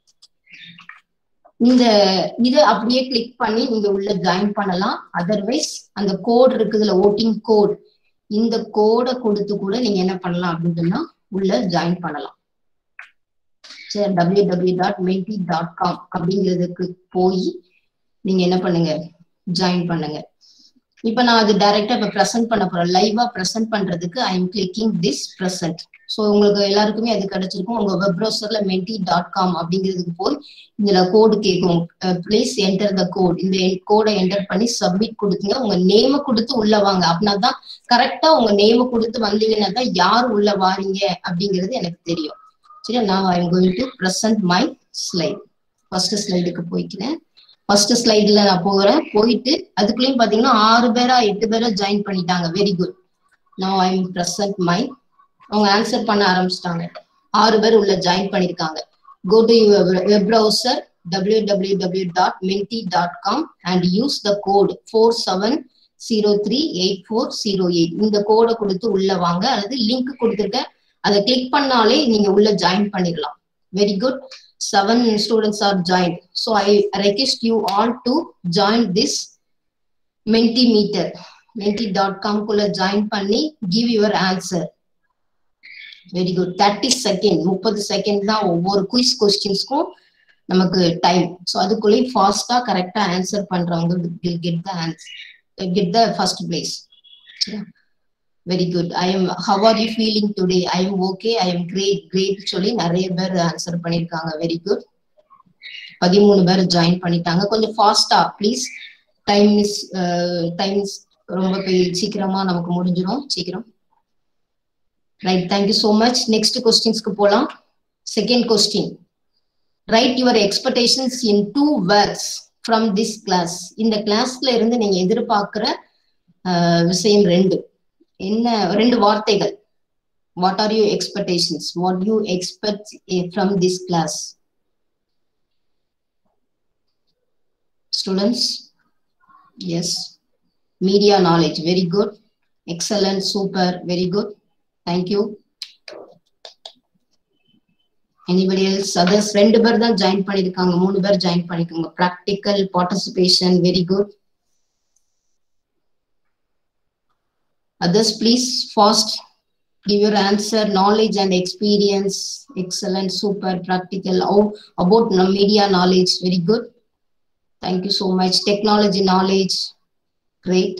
Speaker 1: இந்த இதை அப்படியே கிளிக் பண்ணி நீங்க உள்ள ஜாயின் பண்ணலாம் அதர்வைஸ் அந்த கோட் இருக்குதுல ஓட்டிங் கோட் இந்த கோடை கொடுத்து கூட நீங்க என்ன பண்ணலாம் அப்படின்னு சொன்னா உள்ள ஜாயின் பண்ணலாம் சரி W W dot மென்டி dot com அப்படிங்கிறதுக்கு போய் நீங்க என்ன பண்ணுங்க ஜாயின் பண்ணுங்க இப்ப நான் அது டைரக்டா இப்ப ப்ரெசென்ட் பண்ண போறேன் லைவா ப்ரெசென்ட் பண்றதுக்கு I am clicking this present so உங்களுக்கு எல்லாருக்குமே அது கிடைச்சிருக்கும் உங்க வெப் ப்ரௌசர்ல மென்டி டாட் காம் அப்படிங்கிறதுக்கு போய் இதுல கோடு கேட்கும் பிளீஸ் என்டர் த கோட் இந்த கோடை என்டர் பண்ணி சப்மிட் கொடுத்துங்க உங்க நேம கொடுத்து உள்ள வாங்க அப்படின்னா தான் கரெக்டா உங்க நேம கொடுத்து வந்தீங்கன்னா தான் யார் உள்ள வாரீங்க அப்படிங்கிறது எனக்கு தெரியும் சரியா நான் I am going to present my slide first ஸ்லைடுக்கு போய்க்கிறேன் ஃபர்ஸ்ட் ஸ்லைட்ல நான் போகிறேன் போயிட்டு அதுக்குள்ளேயும் பாத்தீங்கன்னா ஆறு பேரா எட்டு பேரா ஜாயின் பண்ணிட்டாங்க வெரி குட் நான் ஐ எம் ப்ரெசென்ட் மை அவங்க ஆன்சர் பண்ண ஆரம்பிச்சிட்டாங்க ஆறு பேர் உள்ள ஜாயின் பண்ணிருக்காங்க go to your web browser W W W dot மென்டி dot com and use the code four seven zero three eight four zero eight இந்த கோடை கொடுத்து உள்ள வாங்க அல்லது லிங்க் கொடுத்துருக்க அதை கிளிக் பண்ணாலே நீங்க உள்ள ஜாயின் பண்ணிடலாம் very good seven students are join so I request you all to join this Mentimeter Menti dot காம்குள்ள ஜாயின் பண்ணி give your answer very good thirty second முப்பது செகண்ட் தான் ஒவ்வொரு குயிஸ் கொஸ்டின்ஸ்க்கும் நமக்கு டைம் ஸோ அதுக்குள்ளேயே ஃபாஸ்டா கரெக்டா ஆன்சர் பண்றவங்க get the answer get the first place very good I am how are you feeling today I am okay I am great great சொல்லி நிறைய பேர் ஆன்சர் பண்ணிருக்காங்க வெரி குட் பதிமூணு பேர் ஜாயின் பண்ணிட்டாங்க கொஞ்சம் ஃபாஸ்டா ப்ளீஸ் டைம் இஸ் டைம் ரொம்ப சீக்கிரமா நமக்கு முடிஞ்சிடும் சீக்கிரம் right thank you so much next கொஸ்டின்ஸ்க்கு போகலாம் second question right your expectations in two words from this class இந்த கிளாஸ்ல இருந்து நீங்க எதிர்பார்க்கிற அஹ், விஷயம் ரெண்டு என்ன ரெண்டு வார்த்தைகள் what are you expectations what you expect from this class students yes media knowledge very good excellent super very good thank you anybody else others ரெண்டு பேர் தான் ஜாயின் பண்ணிருக்காங்க மூணு பேர் ஜாயின் பண்ணிருக்காங்க practical participation very good others please fast give your answer knowledge and experience excellent super practical oh, about no- media knowledge very good thank you so much technology knowledge great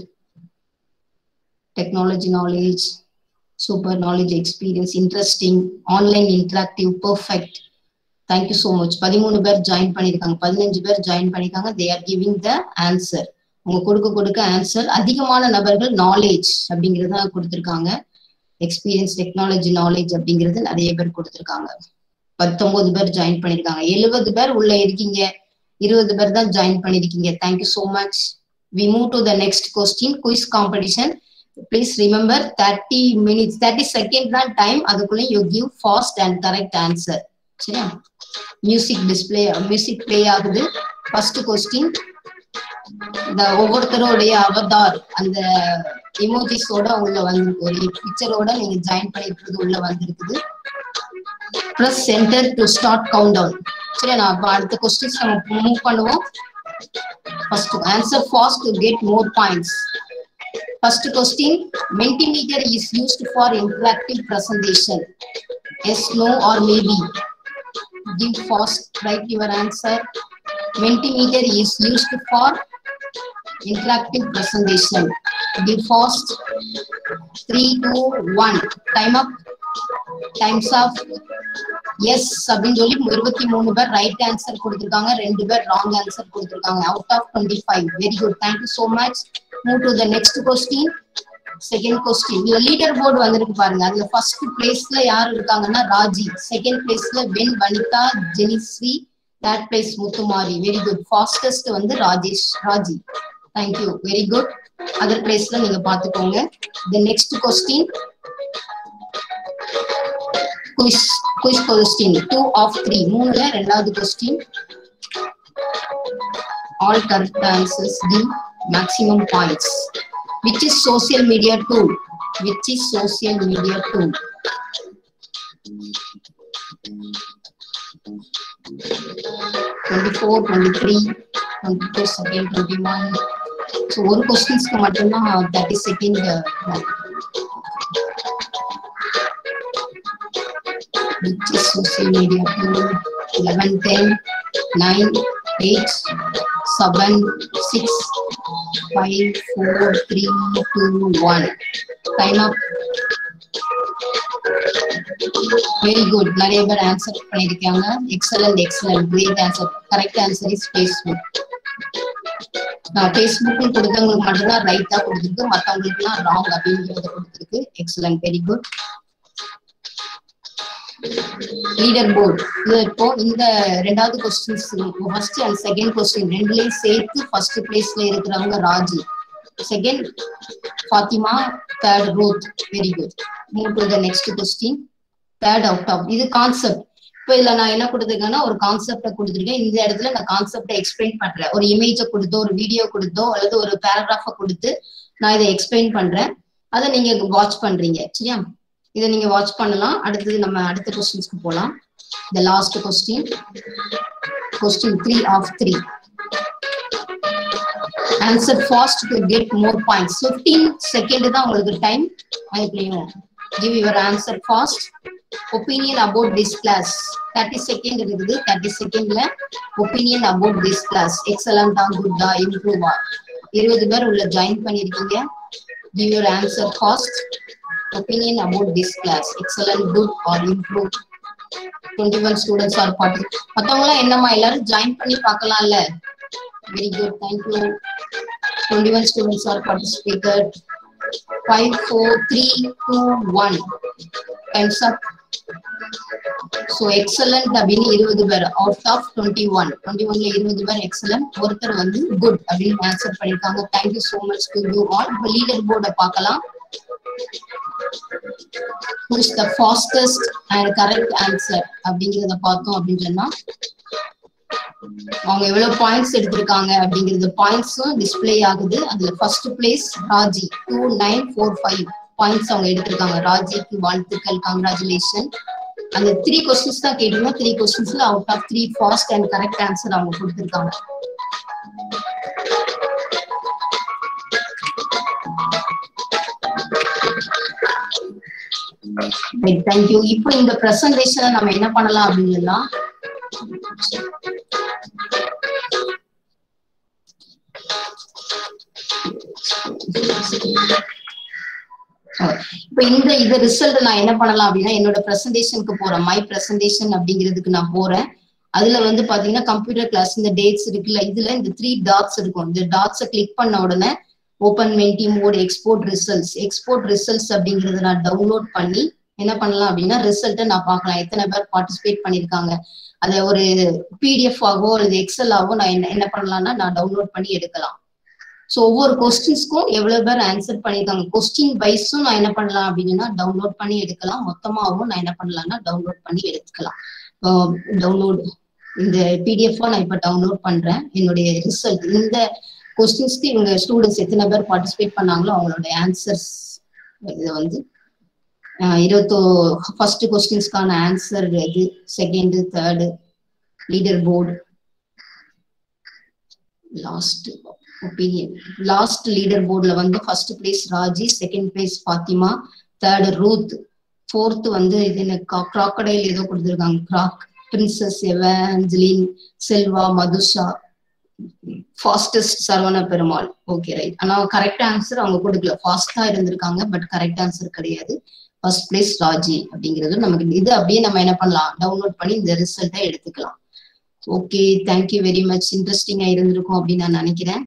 Speaker 1: technology knowledge super knowledge experience interesting online interactive perfect thank you so much பதிமூணு பேர் join பண்ணிருக்காங்க பதினஞ்சு பேர் join பண்ணிருக்காங்க they are giving the answer உங்க கொடுக்க கொடுக்க answer அதிகமான நபர்கள் நாலேஜ் அப்படிங்கறத கொடுத்திருக்காங்க எக்ஸ்பீரியன்ஸ் டெக்னாலஜி நாலேஜ் அப்படிங்கிறது நிறைய பேர் கொடுத்திருக்காங்க பத்தொன்பது பேர் ஜாயின் பண்ணிருக்காங்க எழுபது பேர் உள்ள இருக்கீங்க இருபது பேர் தான் ஜாயின் பண்ணிருக்கீங்க thank you so much we move to the next question quiz competition please remember thirty minutes thirty second தான் டைம் அதுக்குள்ள you give fast and correct answer சரியா மியூசிக் டிஸ்பிளே மியூசிக் ப்ளே ஆகுது ஃபர்ஸ்ட் கொஸ்டின் இந்த ஒவ்வொருத்தருடைய Avatar அந்த இமோஜிஸோட உள்ள வந்திருக்கு ஒரு பிக்சரோட நீங்க ஜாயின் பண்ணிருக்கிறது உள்ள வந்திருக்குது plus centre to start countdown சரி நான் அப்ப அடுத்த கொஸ்டின்ஸ் நம்ம மூவ் பண்ணுவோம் first answer fast to get more points first question Mentimeter is used for interactive presentation yes no or maybe give fast write your answer mentimeter is used for interactive presentation give fast three two one time up times up yes அப்படின்னு சொல்லி இருபத்தி மூணு பேர் right answer கொடுத்திருக்காங்க ரெண்டு பேர் wrong answer கொடுத்திருக்காங்க out of twenty five very good thank you so much move to the next question second question இதுல லீடர் போர்டு வந்திருக்கு பாருங்க அதுல ஃபர்ஸ்ட் பிளேஸ்ல யார் இருக்காங்கன்னா ராஜி செகண்ட் பிளேஸ்ல when Vanitha Jenisree third place Muthumari very good fastest வந்து Rajesh Raji thank you very good other பிளேஸ்ல நீங்க பாத்துக்கோங்க the next question quiz quiz question two of three மூணுல ரெண்டாவது question all correct answers the maximum points which is social media tool which is social media tool Twenty-four, twenty-three, twenty-two second, twenty-one. So ஒரு கொஸ்டின்ஸ்க்கு மட்டும்தான் thirty second which is social media tool 11 10 9 8 7 6 5 4 3 2 1 time up very good நிறைய பேர் answer பண்ணிருக்காங்க excellent excellent great answer correct answer is Facebook Facebook கொடுத்தவங்களுக்கு மட்டும்தான் ரைட்டா கொடுத்துருக்கு மத்தவங்களுக்குலாம் ராங் அப்படிங்கறத கொடுத்துருக்கு excellent very good leaderboard இது இப்போ இந்த ரெண்டாவது questions first and second question ரெண்டுலயும் சேர்த்து ஃபர்ஸ்ட் பிளேஸ்ல இருக்கிறவங்க Raji second Fathima third Ruth very good move to the next question third out of இது கான்செப்ட் இப்போ இதுல நான் என்ன கொடுத்துருக்கேன்னா ஒரு கான்செப்டை கொடுத்துருக்கேன் இந்த இடத்துல நான் கான்செப்டை எக்ஸ்பிளைன் பண்றேன் ஒரு இமேஜை கொடுத்தோ ஒரு வீடியோ கொடுத்தோ அல்லது ஒரு பேராகிராஃபை கொடுத்து நான் இதை எக்ஸ்பிளைன் பண்றேன் அதை நீங்க வாட்ச் பண்றீங்க சரியா இதை நீங்க வாட்ச் பண்ணலாம் அடுத்தது நம்ம அடுத்த கொஸ்டின்ஸ்க்கு போலாம் the last question question three of three answer fast to get more points fifteen second தான் உங்களுக்கு டைம் அதுக்குள்ளேயும் give your answer fast opinion about this class thirty second இருக்குது தேர்ட்டி செகண்ட்ல ஒப்பீனியன் அபவுட் திஸ் கிளாஸ் எக்ஸலண்டா குட்டா இம்ப்ரூவா இருபது பேர் உள்ள ஜாயின் பண்ணிருக்கீங்க give your answer fast opinion about this class excellent good or improved 21 students are part மத்தவங்க எல்லாம் என்னமா எல்லாரும் ஜாயின் பண்ணி பார்க்கலாம்ல very good thank you 21 students are participated 5 4 3 2 1 times up so excellent அப்படின்னு இருபது பேர் out of twenty one twenty ஒன்ல இருபது பேர் எக்ஸலண்ட் ஒருத்தர் வந்து குட் அப்படின்னு ஆன்சர் பண்ணிருக்காங்க thank you so much to you all இப்போ லீடர் போர்டை பார்க்கலாம் is the fastest and correct answer அப்படிங்கிறத பார்த்தோம் அப்படின்னு சொன்னா அவங்க எவ்வளவு பாயிண்ட்ஸ் எடுத்திருக்காங்க அப்படிங்கிறது பாயிண்ட்ஸும் டிஸ்பிளே ஆகுது அதுல first place Raji two nine four five points அவங்க எடுத்திருக்காங்க ராஜிக்கு வாழ்த்துக்கள் கங்க்ராச்சுலேஷன் அந்த த்ரீ கொஸ்டின்ஸ் தான் கேட்டிருந்தோம் த்ரீ கொஸ்டின்ஸ்ல out of three fast and correct answer அவங்க கொடுத்திருக்காங்க தேங்க்யூ இப்போ இந்த பிரசன்டேஷனை நம்ம என்ன பண்ணலாம் அப்படின்னா இப்போ இந்த இது ரிசல்ட் நான் என்ன பண்ணலாம் அப்படின்னா என்னோட பிரசன்டேஷனுக்கு போறேன் மை பிரசன்டேஷன் அப்படிங்கிறதுக்கு நான் போறேன் அதுல வந்து பாத்தீங்கன்னா கம்ப்யூட்டர் கிளாஸ் இந்த டேட்ஸ் இருக்குல்ல இதுல இந்த த்ரீ டாட்ஸ் இருக்கும் இந்த டாட்ஸை கிளிக் பண்ண உடனே open Menti mode export results export results அப்படிங்கறத நான் டவுன்லோட் பண்ணி என்ன பண்ணலாம் அப்படின்னா ரிசல்ட்டை நான் பார்க்கலாம் எத்தனை பேர் பார்ட்டிசிபேட் பண்ணிருக்காங்க அதை ஒரு பிடிஎஃப் ஆகவோ அல்லது எக்ஸல் ஆகவோ நான் என்ன என்ன பண்ணலாம்னா நான் டவுன்லோட் பண்ணி எடுக்கலாம் ஸோ ஒவ்வொரு கொஸ்டின்ஸ்க்கும் எவ்வளவு பேர் ஆன்சர் பண்ணியிருக்காங்க கொஸ்டின் வைஸும் நான் என்ன பண்ணலாம் அப்படின்னா டவுன்லோட் பண்ணி எடுக்கலாம் மொத்தமாகவும் நான் என்ன பண்ணலாம்னா டவுன்லோட் பண்ணி எடுத்துக்கலாம் டவுன்லோட் இந்த பிடிஎஃப் நான் இப்போ டவுன்லோட் பண்றேன் என்னுடைய ரிசல்ட் இந்த கொஸ்டின்ஸ்க்கு இவங்க ஸ்டூடெண்ட்ஸ் எத்தனை பேர் பார்ட்டிசிபேட் பண்ணாங்களோ அவங்களோட ஆன்சர்ஸ் இதை வந்து இருபத்தோ ஃபர்ஸ்ட் கொஸ்டின்ஸ்க்கான ஆன்சர் இது second third leaderboard last opinion last leader போர்டில் வந்து first place Raji second place Fathima third Ruth fourth வந்து இது என்ன கிராக்கடைல் ஏதோ கொடுத்துருக்காங்க கிராக் princess Evangeline Selva Madhusha fastest Saravana Perumal okay right ஆனா கரெக்ட் ஆன்சர் அவங்க கொடுக்கல ஃபாஸ்டா இருந்திருக்காங்க பட் கரெக்ட் ஆன்சர் கிடையாது ஃபர்ஸ்ட் பிளேஸ் ராஜி அப்படிங்கிறது நமக்கு இது அப்படியே நம்ம என்ன பண்ணலாம் டவுன்லோட் பண்ணி இந்த ரிசல்ட்டை எடுத்துக்கலாம் ஓகே தேங்க்யூ வெரி மச் இன்ட்ரெஸ்டிங்கா இருந்திருக்கும் அப்படின்னு நான் நினைக்கிறேன்